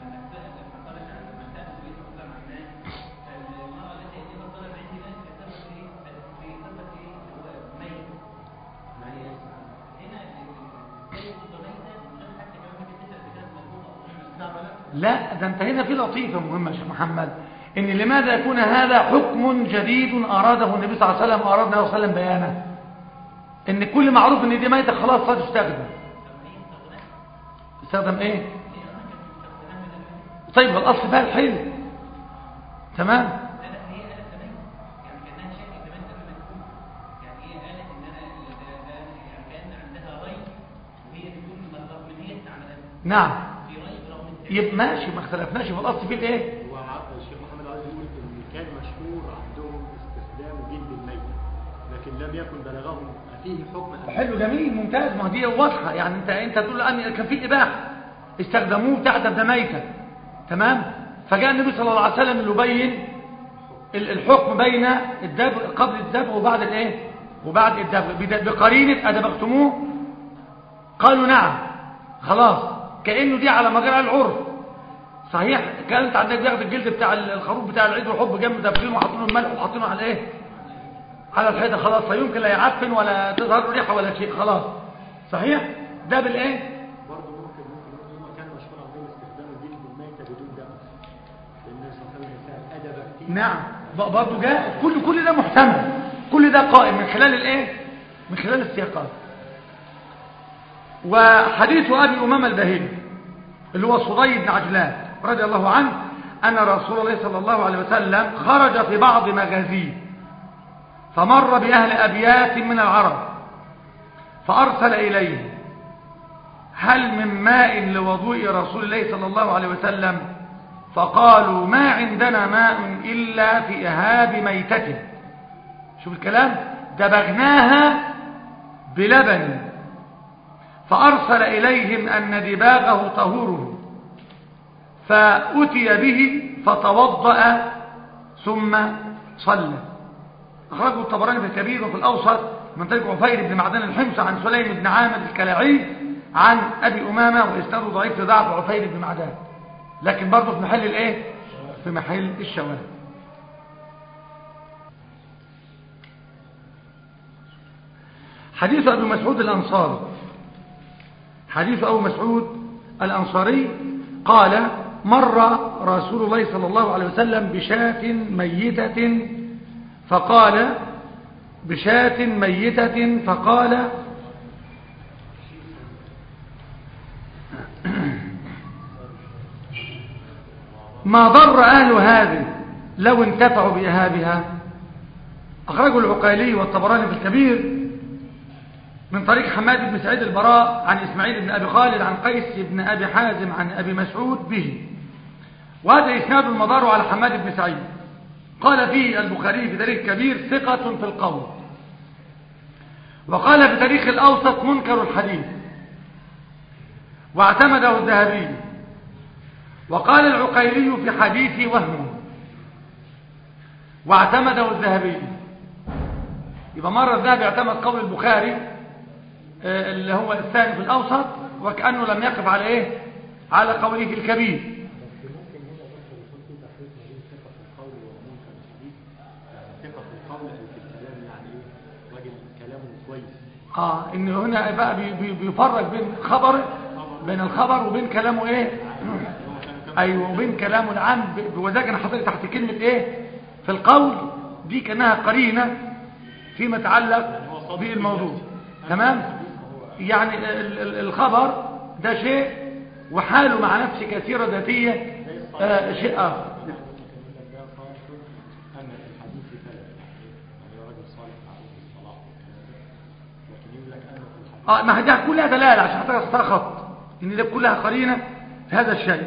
لا ده انت هنا في لطيفة مهمة يا شيخ محمد ان لماذا يكون هذا حكم جديد اراده النبي صلى الله عليه وسلم واراد النبي صلى الله عليه وسلم بيانه ان كل معروف ان دي ميتة خلاص صار تستخدم تستخدم ايه طيب الاصل بقى الحل تمام نعم يبقى ماشي ما اختلفناش في الاصل في الايه هو الشيخ محمد عايز يقول ان كان مشهور عندهم استخدام جلد الميت لكن لم يكن بلغهم فيه حكم أن حلو جميل ممتاز ما دي واضحه يعني انت انت تقول ان كان في اباحه استخدموه تعدد ميتا تمام فجاء النبي صلى الله عليه وسلم يبين ال- الحكم بين الدب قبل الذبح وبعد الايه وبعد الذبح بد- بقرينه ادبغتموه قالوا نعم خلاص كانه دي على مجرى العرف صحيح كانت عندك بياخد الجلد بتاع ال- الخروف بتاع العيد وحب جنب دابغينه وحاطينه الملح وحاطينه على ايه على الحيطه خلاص فيمكن لا يعفن ولا تظهر له ريحه ولا شيء خلاص صحيح ده بالايه برضه ممكن ممكن يقول هم كان مشهور عندهم استخدام الجلد الميتة بدون دم لأن النبي صلى الله عليه وسلم كان أدب كتير نعم ب- برضه جاء كل كل ده محتمل كل ده قائم من خلال الايه من خلال السياقات وحديث ابي امامه الباهلي اللي هو صدي بن عجلان رضي الله عنه ان رسول الله صلى الله عليه وسلم خرج في بعض مغازيه فمر باهل ابيات من العرب فارسل اليه هل من ماء لوضوء رسول الله صلى الله عليه وسلم فقالوا ما عندنا ماء إلا في إهاب ميتة شوف الكلام دبغناها بلبن فأرسل إليهم أن دباغه طهوره فأتي به فتوضأ ثم صلى أخرجه الطبراني في الكبير وفي الأوسط من طريق عفير بن معدان الحمص عن سليم بن عامر الكلاعي عن أبي أمامة وإسناده ضعيف لضعف عفير بن معدان لكن برضه في محل الايه في محل الشواذ حديث أبي مسعود الأنصاري حديث أبو مسعود الأنصاري قال مر رسول الله صلى الله عليه وسلم بشاة ميتة فقال بشاة ميتة فقال ما ضر أهل هذه لو انتفعوا بإهابها أخرجه العقيلي والطبراني في الكبير من طريق حماد بن سعيد البراء عن إسماعيل بن أبي خالد عن قيس بن أبي حازم عن أبي مسعود به وهذا إسناد المدار على حماد بن سعيد قال فيه البخاري في تاريخ كبير ثقة في القول وقال في تاريخ الأوسط منكر الحديث واعتمده الذهبي وقال العقيلي في حديث وهم واعتمده الذهبي يبقى مرة الذهبي اعتمد قول البخاري اللي هو الثاني في الأوسط وكأنه لم يقف على إيه على قوله في الكبير بس ممكن هنا برضه يكون في تحريف ما بين ثقة في القول ومنكر الحديث يعني ثقة في القول أو في الكلام يعني إيه راجل كلامه كويس اه ان هنا بقى بي بي بيفرق بين خبر بين الخبر وبين كلامه ايه ايوه وبين كلامه العام ب- وذاك انا حاطط تحت كلمه ايه في القول دي كانها قرينه فيما يتعلق بالموضوع تمام يعني ال- ال- الخبر ده شيء وحاله مع نفسه كثيره ذاتيه آه شيء اخر ممكن يقول لك ده صالح أن الحديث كذا يعني راجل صالح معروف بالصلاح والكلام ده لكن يقول لك أن في الحديث اه ما هي دي كلها دلاله عشان حتى تحطها خط ان ده كلها قرينه في هذا الشيء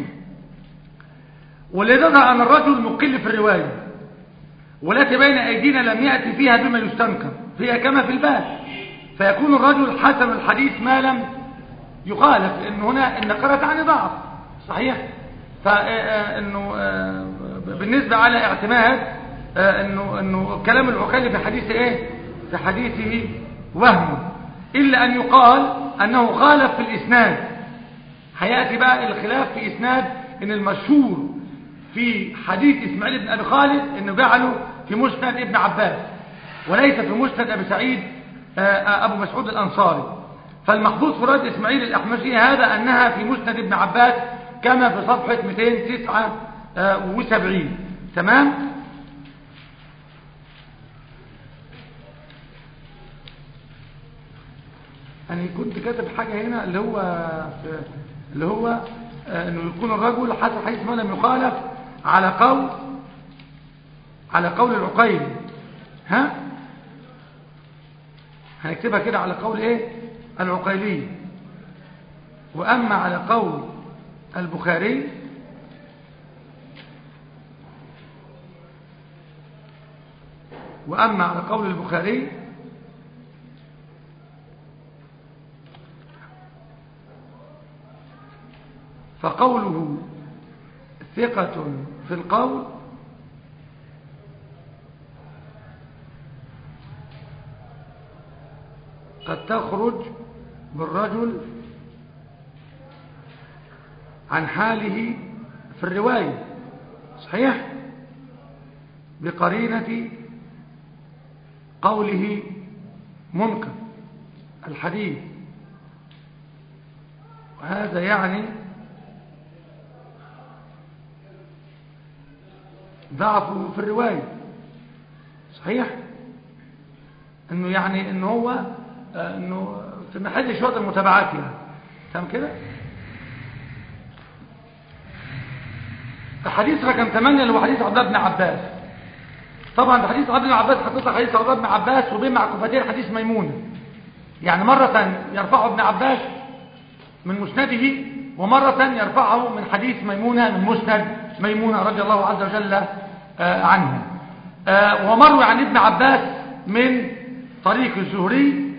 ولذا ان الرجل مقل في الروايه والتي بين ايدينا لم ياتي فيها بما يستنكر فيها كما في الباب فيكون الرجل حسن الحديث ما لم يخالف لان هنا النقره تعني ضعف صحيح فانه بالنسبه على اعتماد آه، انه انه كلام العقيلي في حديث ايه في حديثه وهم الا ان يقال انه خالف في الاسناد هياتي بقى الخلاف في اسناد ان المشهور في حديث اسماعيل بن ابي خالد انه جعله في مسند ابن عباس وليس في مسند ابي سعيد آه، آه، ابو مسعود الانصاري فالمحفوظ في رد اسماعيل الاحمسي هذا انها في مسند ابن عباس كما في صفحه 279 تمام أنا كنت كاتب حاجة هنا اللي هو في اللي هو آه، انه يكون الرجل حسب حيث ما لم يخالف على قول على قول العقيل ها هنكتبها كده على قول ايه العقيلي واما على قول البخاري واما على قول البخاري فقوله ثقة في القول قد تخرج بالرجل عن حاله في الرواية صحيح بقرينة قوله منكر الحديث وهذا يعني ضعفه في الرواية صحيح انه يعني انه هو آه، انه في محل شوط المتابعات يعني تمام كده الحديث رقم 8 اللي هو حديث عبد الله بن عباس طبعا ده حديث عبد الله بن عباس حطيت لك حديث عبد الله بن عباس وبين معكوفتين حديث ميمونه يعني مرة يرفعه ابن عباس من مسنده ومرة يرفعه من حديث ميمونة من مسند ميمونة رضي الله عز وجل آه، عنه آه، ومروي عن ابن عباس من طريق الزهري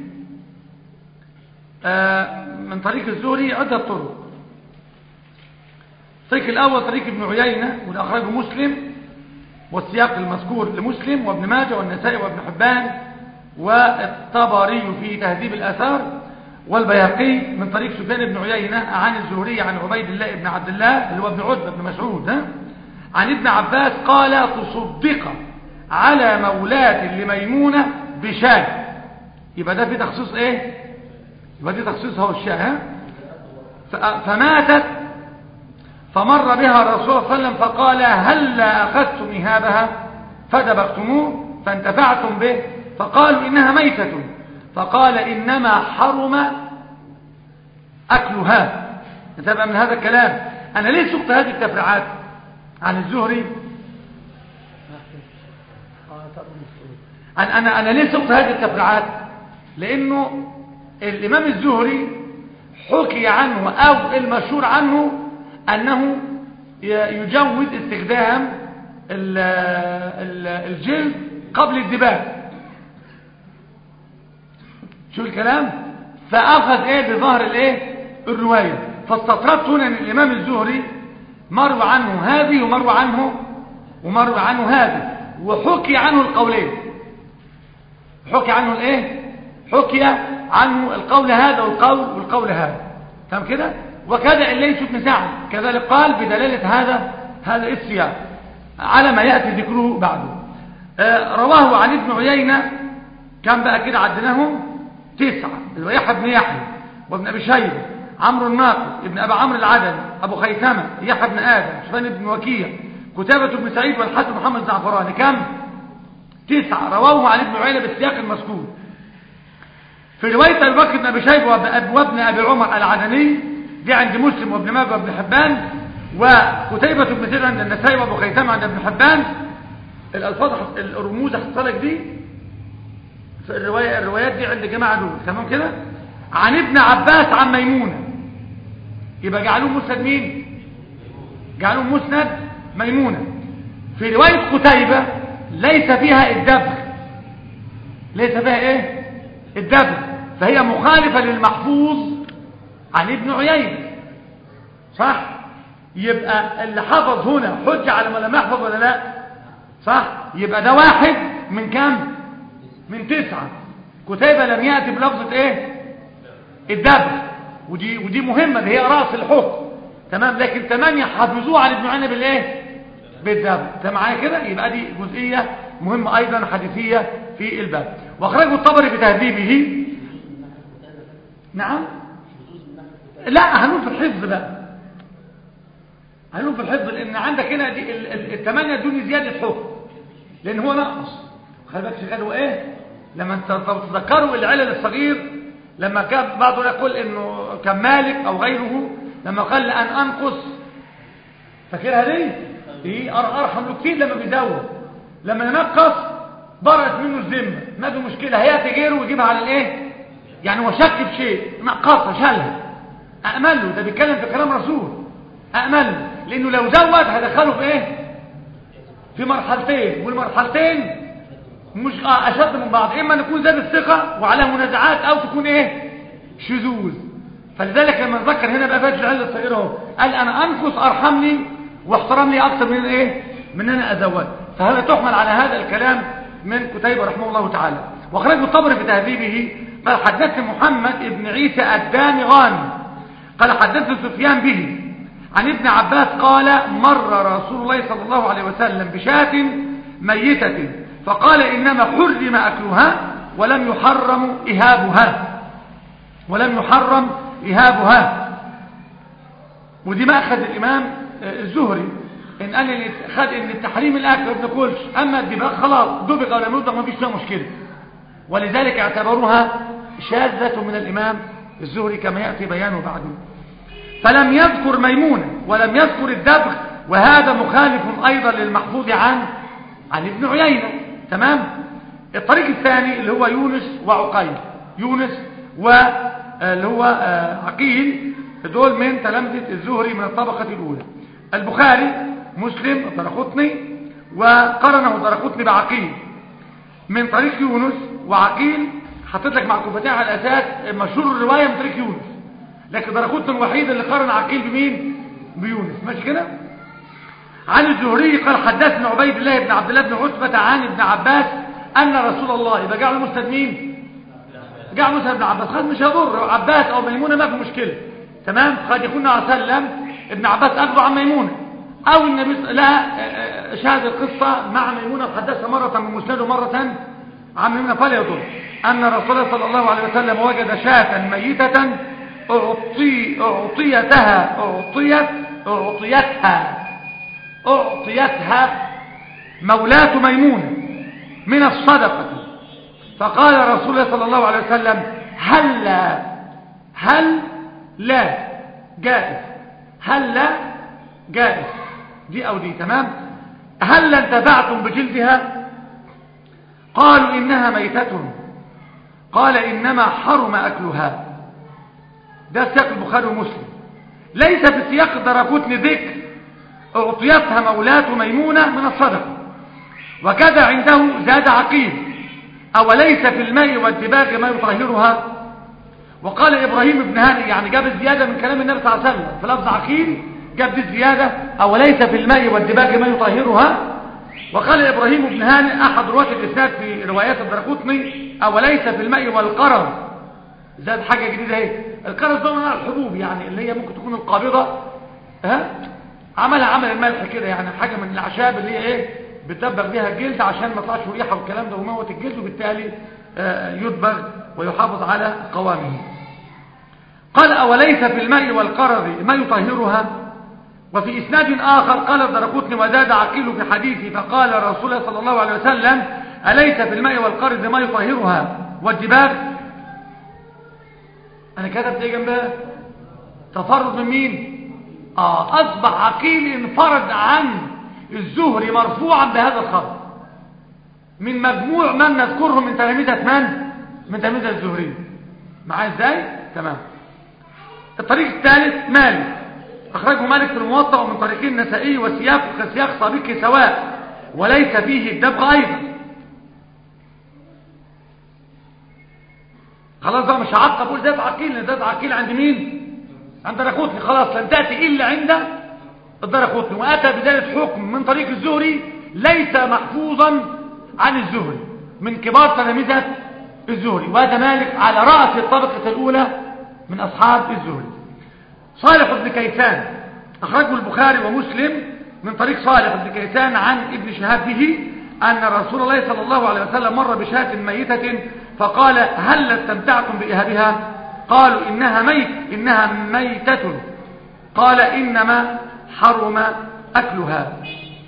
آه، من طريق الزهري عدة طرق الطريق الأول طريق ابن عيينة وده أخرجه مسلم والسياق المذكور لمسلم وابن ماجه والنسائي وابن حبان والطبري في تهذيب الأثار والبيهقي من طريق سفيان بن عيينة عن الزهري عن عبيد الله بن عبد الله اللي هو ابن عتبة بن مسعود ها؟ عن ابن عباس قال تصدق على مولاة لميمونة بشاة يبقى ده في تخصيص ايه يبقى دي تخصيص هو الشاة ها؟ ف- فماتت فمر بها رسول الله صلى الله عليه وسلم فقال هلا أخذتم إهابها فدبقتموه فانتفعتم به فقالوا إنها ميتة فقال إنما حرم أكلها انتبه من هذا الكلام أنا ليه سقت هذه التفريعات عن الزهري أنا أنا أنا ليه سقت هذه التفريعات لأنه الإمام الزهري حكي عنه أو المشهور عنه أنه ي- يجوز استخدام ال- ال- الجلد قبل الدباغ شو الكلام فأخذ ايه بظهر الايه الرواية فاستطردت هنا ان الامام الزهري مروى عنه هذه ومروى عنه ومروى عنه هذه وحكي عنه القولين حكي عنه الايه حكي عنه القول هذا والقول والقول هذا تمام كده وكذا الليث بن سعد كذلك قال بدلالة هذا هذا السياق على ما يأتي ذكره بعده آه، رواه عن ابن عيينة كان بقى كده عدناهم تسعة اللي هو يحيى بن يحيى وابن أبي شيبة عمرو الناقد ابن أبي عمرو العدني أبو خيثمة يحيى بن آدم سفيان بن وكيع كتابة بن سعيد والحسن محمد الزعفراني كم تسعة رواه عن ابن عيينة بالسياق المذكور في رواية أبي بكر بن أبي شيبة وابن- وابن أبي عمر العدني دي عند مسلم وابن ماجه وابن حبان وكتيبة بن سعيد عند النسائي وابو خيثمة عند ابن حبان الألفاظ حط- الرموز حصلك دي في الرواية الروايات دي عند جماعة دول تمام كده عن ابن عباس عن ميمونة يبقى جعلوه مسند مين جعلوه مسند ميمونة في رواية قتيبة ليس فيها الدبغ ليس فيها ايه الدبغ فهي مخالفة للمحفوظ عن ابن عيينة صح يبقى اللي حفظ هنا حجة على ما لم يحفظ ولا لا صح يبقى ده واحد من كم من تسعة كتيبة لم يأتي بلفظة ايه الدبغ ودي, ودي مهمة دي هي رأس الحكم تمام لكن ثمانية حفظوه عن ابن عيينة بالايه بالدبغ انت معايا كده يبقى دي جزئية مهمة ايضا حديثية في الباب واخرجه الطبري في تهذيبه نعم لا هنقول في الحفظ بقى هنقول في الحفظ لان عندك هنا دي ال- ال- الثمانية دون زيادة حكم لان هو نقص خلي بالك شغال هو ايه لما انت لو تتذكروا العلل الصغير لما كان بعضهم يقول انه كان مالك او غيره لما قال لان انقص فاكرها دي دي أر- ارحم له كتير لما بيزود لما ينقص برأت منه الذمه ما في مشكله هياتي غيره ويجيبها على الايه يعني هو شك في شيء نقصها شالها أأمل له ده بيتكلم في كلام رسول أأمل له لأنه لو زود هدخله في إيه في مرحلتين والمرحلتين مش آه أشد من بعض إما أن يكون زاد الثقة وعلى منازعات أو تكون إيه شذوذ فلذلك لما نذكر هنا بقى فاجر العلة الصغيرة اهو قال أنا أنقص أرحمني واحترم لي أكثر من إيه من أنا أزود فهذا تحمل على هذا الكلام من كتيبة رحمه الله تعالى وأخرجه الطبري في تهذيبه قال حدثني محمد ابن عيسى الداني غانم قال حدثني سفيان به عن ابن عباس قال مر رسول الله صلى الله عليه وسلم بشاة ميتة فقال إنما حرم أكلها ولم يحرم إهابها ولم يحرم إهابها ودي ما أخذ الإمام آه، الزهري إن قال إن خد إن التحريم الأكل ما بناكلش أما الدباغ خلاص دبغ أو لم يدبغ ما فيش فيها مشكلة ولذلك اعتبروها شاذة من الإمام الزهري كما يأتي بيانه بعده فلم يذكر ميمونة ولم يذكر الدبغ وهذا مخالف أيضا للمحفوظ عن عن ابن عيينة تمام الطريق الثاني اللي هو يونس وعقيل يونس واللي هو آه، عقيل دول من تلامذة الزهري من الطبقة الأولى البخاري مسلم الدرقطني وقرنه الدرقطني بعقيل من طريق يونس وعقيل حطيت لك معكوفتين على الأساس مشهور الرواية من طريق يونس لكن درقطني الوحيد اللي قرن عقيل بمين بيونس ماشي كده عن الزهري قال حدثنا عبيد الله بن عبد الله بن عتبة عن ابن عباس أن رسول الله يبقى جعله مسند مين جعل مسند ابن عباس خلاص مش هيضر عباس أو ميمونة ما في مشكلة تمام قد يكون عليه وسلم ابن عباس أخذه عن ميمونة أو النبي ص- لا آه، شاهد القصة مع ميمونة حدثها مرة من مسنده مرة عن ميمونة فلا يضر أن رسول الله صلى الله عليه وسلم وجد شاة ميتة أعطي أعطيتها أعطيت أعطيتها أعطيتها مولاة ميمونة من الصدقة فقال رسول الله صلى الله عليه وسلم هل لا هل لا جائز هل لا جائز دي أو دي تمام هل انتفعتم بجلدها قالوا إنها ميتة قال إنما حرم أكلها ده سياق البخاري ومسلم ليس في سياق دركوتن ذكر أعطيتها مولاة ميمونة من الصدقة وكذا عنده زاد عقيل أوليس في الماء والدباغ ما يطهرها وقال إبراهيم بن هاني يعني جاب الزيادة من كلام النبي صلى الله عليه وسلم في لفظ عقيل جاب دي الزيادة أوليس في الماء والدباغ ما يطهرها وقال إبراهيم بن هاني أحد رواة الإسناد في روايات الدرقطني أوليس في الماء والقرض زاد حاجة جديدة اهي القرض ده من الحبوب يعني اللي هي ممكن تكون القابضة ها عملها عمل الملح كده يعني حاجة من الأعشاب اللي هي ايه بتدبغ بيها الجلد عشان ما يطلعش ريحة والكلام ده وموت الجلد وبالتالي آه، يدبغ ويحافظ على قوامه قال أوليس في الماء والقرض ما يطهرها وفي إسناد آخر قال الدرقوتني وزاد عقيل في حديثه فقال رسول الله صلى الله عليه وسلم أليس في الماء والقرض ما يطهرها والدباغ أنا كتبت إيه جنبها تفرد من مين آه أصبح عقيل انفرد عن الزهري مرفوعا بهذا الخط من مجموع من نذكره من تلاميذة من من تلاميذة الزهري معاه ازاي تمام الطريق الثالث مالك أخرجه مالك في الموطأ ومن طريقين النسائي وسياق كسياق سابقه سواء وليس فيه الدبغ أيضا خلاص بقى مش هعقب اقول ذات عقيل لان ذات عقيل عند مين عند دراخوتني خلاص لن تأتي إلا عند الدراخوتني وأتى بذلك حكم من طريق الزهري ليس محفوظا عن الزهري من كبار تلامذة الزهري وهذا مالك على رأس الطبقة الأولى من أصحاب الزهري صالح بن كيسان أخرجه البخاري ومسلم من طريق صالح بن كيسان عن ابن شهاب به أن رسول الله صلى الله عليه وسلم مر بشاة ميتة فقال هل استمتعتم بإهابها قالوا إنها ميت إنها ميتة قال إنما حرم أكلها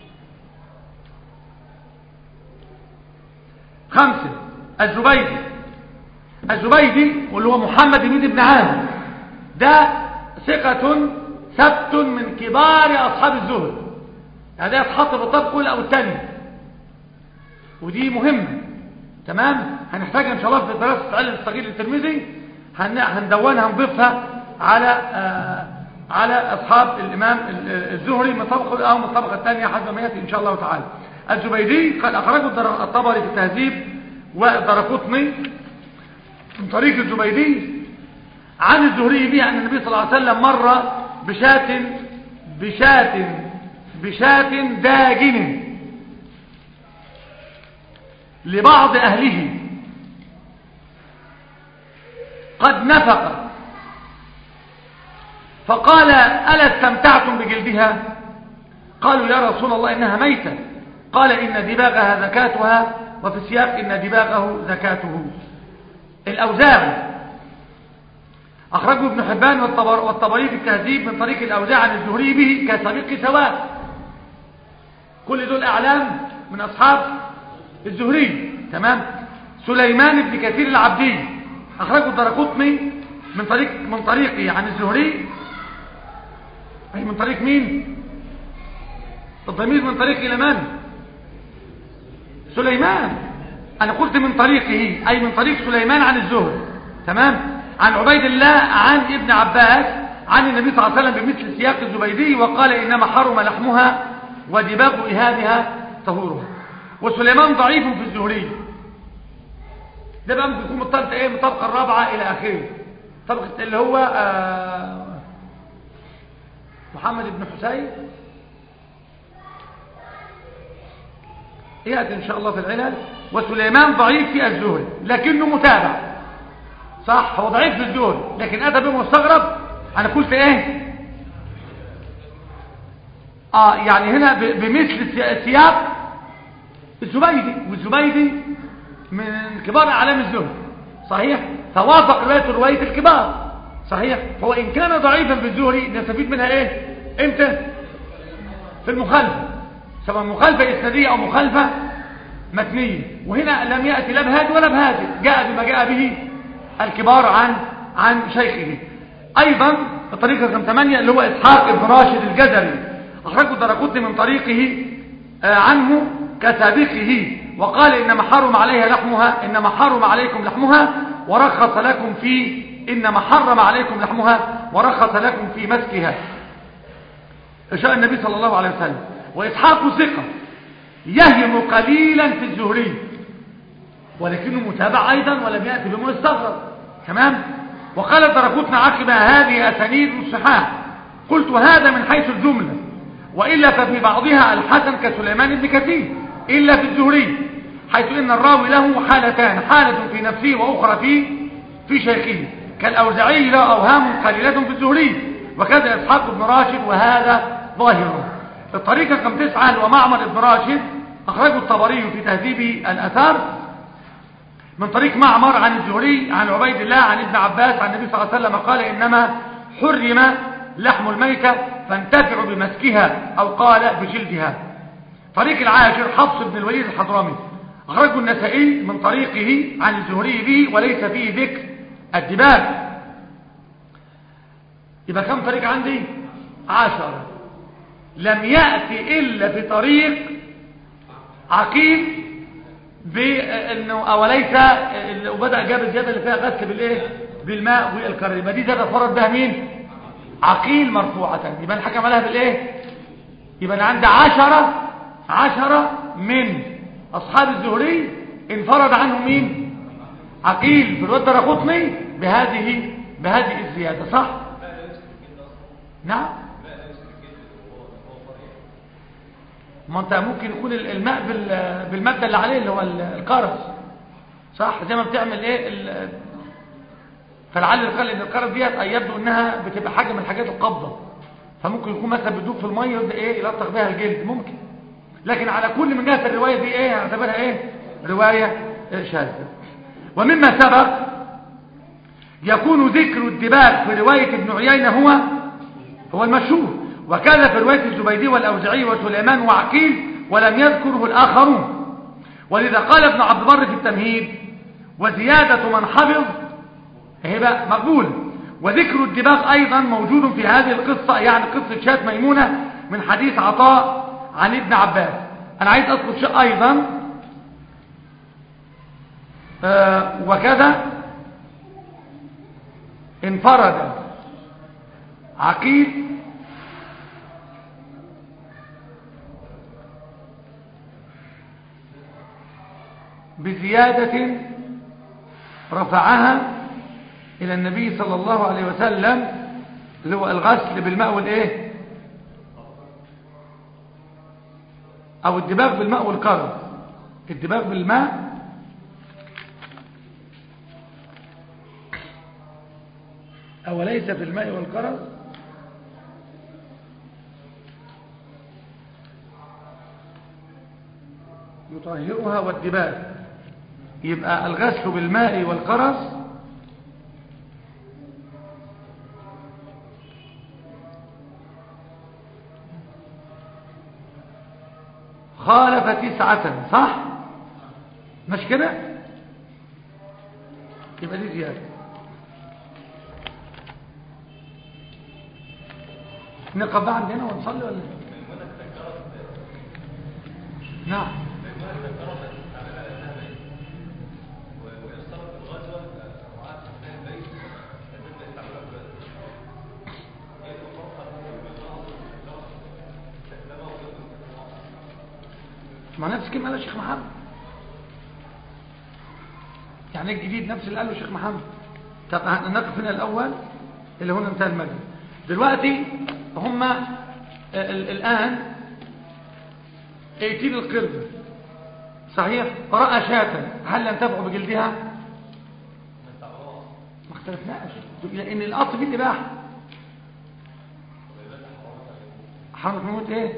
خمسة الزبيدي الزبيدي واللي هو محمد بن بن عامر ده ثقة ثبت من كبار أصحاب الزهد هذا يتحط في الطبق الأولى أو الثانية ودي مهمة تمام هنحتاجها إن شاء الله في دراسة علم الصغير للترمذي هن- هندونها نضيفها على آه على أصحاب الإمام ال- الزهري من الطبقة أو من الطبقة الثانية حسب ما يأتي إن شاء الله تعالى الزبيدي قد أخرجه الدر- الطبري في التهذيب والدرقطني من طريق الزبيدي عن الزهري به أن النبي صلى الله عليه وسلم مر بشاة بشاة بشاة داجن لبعض أهله قد نفق فقال ألا استمتعتم بجلدها قالوا يا رسول الله إنها ميتة قال إن دباغها زكاتها وفي السياق إن دباغه زكاته الأوزاعي أخرجه ابن حبان والطبر والطبري في التهذيب من طريق الأوزاع عن الزهري به كسابق سواء كل دول أعلام من أصحاب الزهري تمام سليمان بن كثير العبدي أخرجه الدرقطني من طريق من طريقه عن الزهري أي من طريق مين الضمير من طريق إلى من سليمان أنا قلت من طريقه أي من طريق سليمان عن الزهري تمام عن عبيد الله عن ابن عباس عن النبي صلى الله عليه وسلم بمثل سياق الزبيدي وقال إنما حرم لحمها ودباغ إهابها طهورها وسليمان ضعيف في الزهري ده بقى ممكن يكون من الطبقة ايه من الطبقة الرابعة إلى آخره طبقة اللي هو آه محمد بن حسين يأتي إن شاء الله في العلل وسليمان ضعيف في الزهري لكنه متابع صح هو ضعيف في الزهري لكن أتى به مستغرب أنا قلت إيه آه يعني هنا ب- بمثل سي- سياق الزبيدي والزبيدي من كبار أعلام الزهد صحيح فوافق رواية رواية الكبار صحيح هو إن كان ضعيفا في الزهري نستفيد منها إيه إمتى في المخالفة سواء مخالفة إسنادية أو مخالفة متنية وهنا لم يأتي لا بهذا ولا بهذا جاء بما جاء به الكبار عن عن شيخه أيضا الطريقة رقم 8 اللي هو إسحاق بن راشد الجزري أخرجه الدرقطني من طريقه آه، عنه كسابقه وقال إنما حرم عليها لحمها إنما حرم عليكم لحمها ورخص لكم في إنما حرم عليكم لحمها ورخص لكم في مسكها إشاء النبي صلى الله عليه وسلم وإسحاق ثقة يهم قليلا في الزهري ولكنه متابع أيضا ولم يأتي بمستغرب تمام وقال الدرقوتن عقب هذه أسانيد الصحاح قلت هذا من حيث الجملة وإلا ففي بعضها الحسن كسليمان بن كثير إلا في الزهري حيث إن الراوي له حالتان حالة في نفسه وأخرى في في شيخه كالأوزعي له أوهام قليلة في الزهري وكذا إسحاق بن راشد وهذا ظاهر الطريقة رقم تسعة ومعمر بن راشد أخرجه الطبري في تهذيب الأثار من طريق معمر عن الزهري عن عبيد الله عن ابن عباس عن النبي صلى الله عليه وسلم قال إنما حرم لحم الميتة فانتفعوا بمسكها أو قال بجلدها طريق العاشر حفص بن الوليد الحضرمي أخرجه النسائي من طريقه عن الزهري به وليس فيه ذكر الدباغ يبقى كم طريق عندي عشرة لم يأتي إلا في طريق عقيل بانه اوليس وبدا جاب الزياده اللي فيها غسل بالايه بالماء والكرر يبقى دي زياده فرض بها مين عقيل مرفوعه يبقى الحكم عليها بالايه يبقى انا عندي عشرة عشرة من اصحاب الزهري انفرد عنهم مين عقيل في الواد الدرقطني بهذه بهذه الزياده صح نعم ما انت ممكن يكون الماء بال- بالمادة اللي عليه اللي هو ال- القرز صح زي ما بتعمل ايه ال- فلعل القال ان القرز ديت أي يبدو انها بتبقى حاجة من الحاجات القبضة فممكن يكون مثلا بيدوب في المية ويبدا ايه يلطخ بها الجلد ممكن لكن على كل من جهة الرواية دي ايه هنعتبرها ايه رواية شاذة ومما سبق يكون ذكر الدباغ في رواية ابن عيينة هو هو المشهور وكذا في رواية الزبيدي والأوزعي وسليمان وعقيل ولم يذكره الآخرون ولذا قال ابن عبد البر في التمهيد وزيادة من حفظ هي بقى مقبول وذكر الدباغ أيضا موجود في هذه القصة يعني قصة شاة ميمونة من حديث عطاء عن ابن عباس أنا عايز أذكر شيء أيضا آه وكذا انفرد عقيل بزيادة رفعها إلى النبي صلى الله عليه وسلم اللي هو الغسل بالماء والإيه أو الدباغ بالماء والقرض الدباغ بالماء أوليس في الماء والقرض يطهرها والدباغ يبقى الغسل بالماء والقرص خالف تسعة صح مش كده يبقى دي زيادة نقف بقى عندنا ونصلي ولا إيه؟ نعم ما نفس كلمة قالها الشيخ محمد يعني الجديد نفس اللي قاله الشيخ محمد طب نقف هنا الأول اللي هنا انتهى المجلس دلوقتي هم الآن ايتين القردة صحيح رأى شاة هل ينتفع بجلدها ما اختلفناش لان الاصل في الاباحه حرمت موت ايه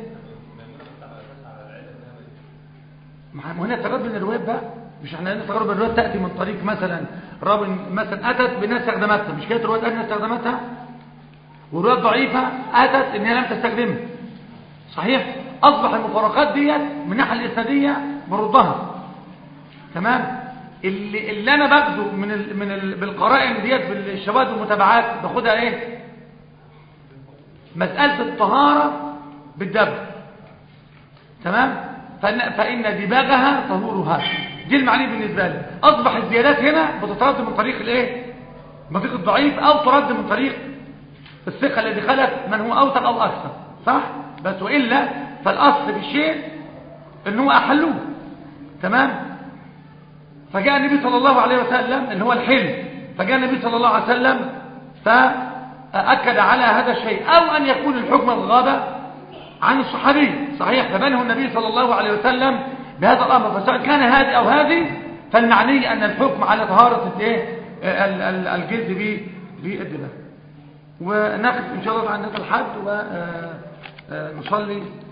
ما هنا التجارب بين الروايات بقى مش احنا قلنا التجارب بين الروايات تاتي من طريق مثلا راوي مثلا اتت بناس استخدمتها مش كده روايات اتت استخدمتها وروايات ضعيفه اتت ان هي لم تستخدمها صحيح اصبح المفارقات ديت من الناحيه الاسناديه بردها تمام اللي, اللي انا باخده من ال من ال بالقرائن ديت بالشواهد والمتابعات باخدها ايه مساله الطهاره بالدم تمام فإن, فإن دباغها طهورها دي المعنى بالنسبة لي أصبح الزيادات هنا بتترد من طريق الايه من طريق الضعيف أو ترد من طريق الثقة الذي خلت من هو أوثق أو أكثر صح بس وإلا فالأصل في الشيء إن هو أحلوه تمام فجاء النبي صلى الله عليه وسلم اللي هو الحلم فجاء النبي صلى الله عليه وسلم فأكد على هذا الشيء أو أن يكون الحكم الغابة عن الصحابي صحيح فبنه النبي صلى الله عليه وسلم بهذا الأمر فسواء كان هذه أو هذه فالمعني أن الحكم على طهارة الايه الجلد بالدماء ونقف إن شاء الله عن هذا الحد ونصلي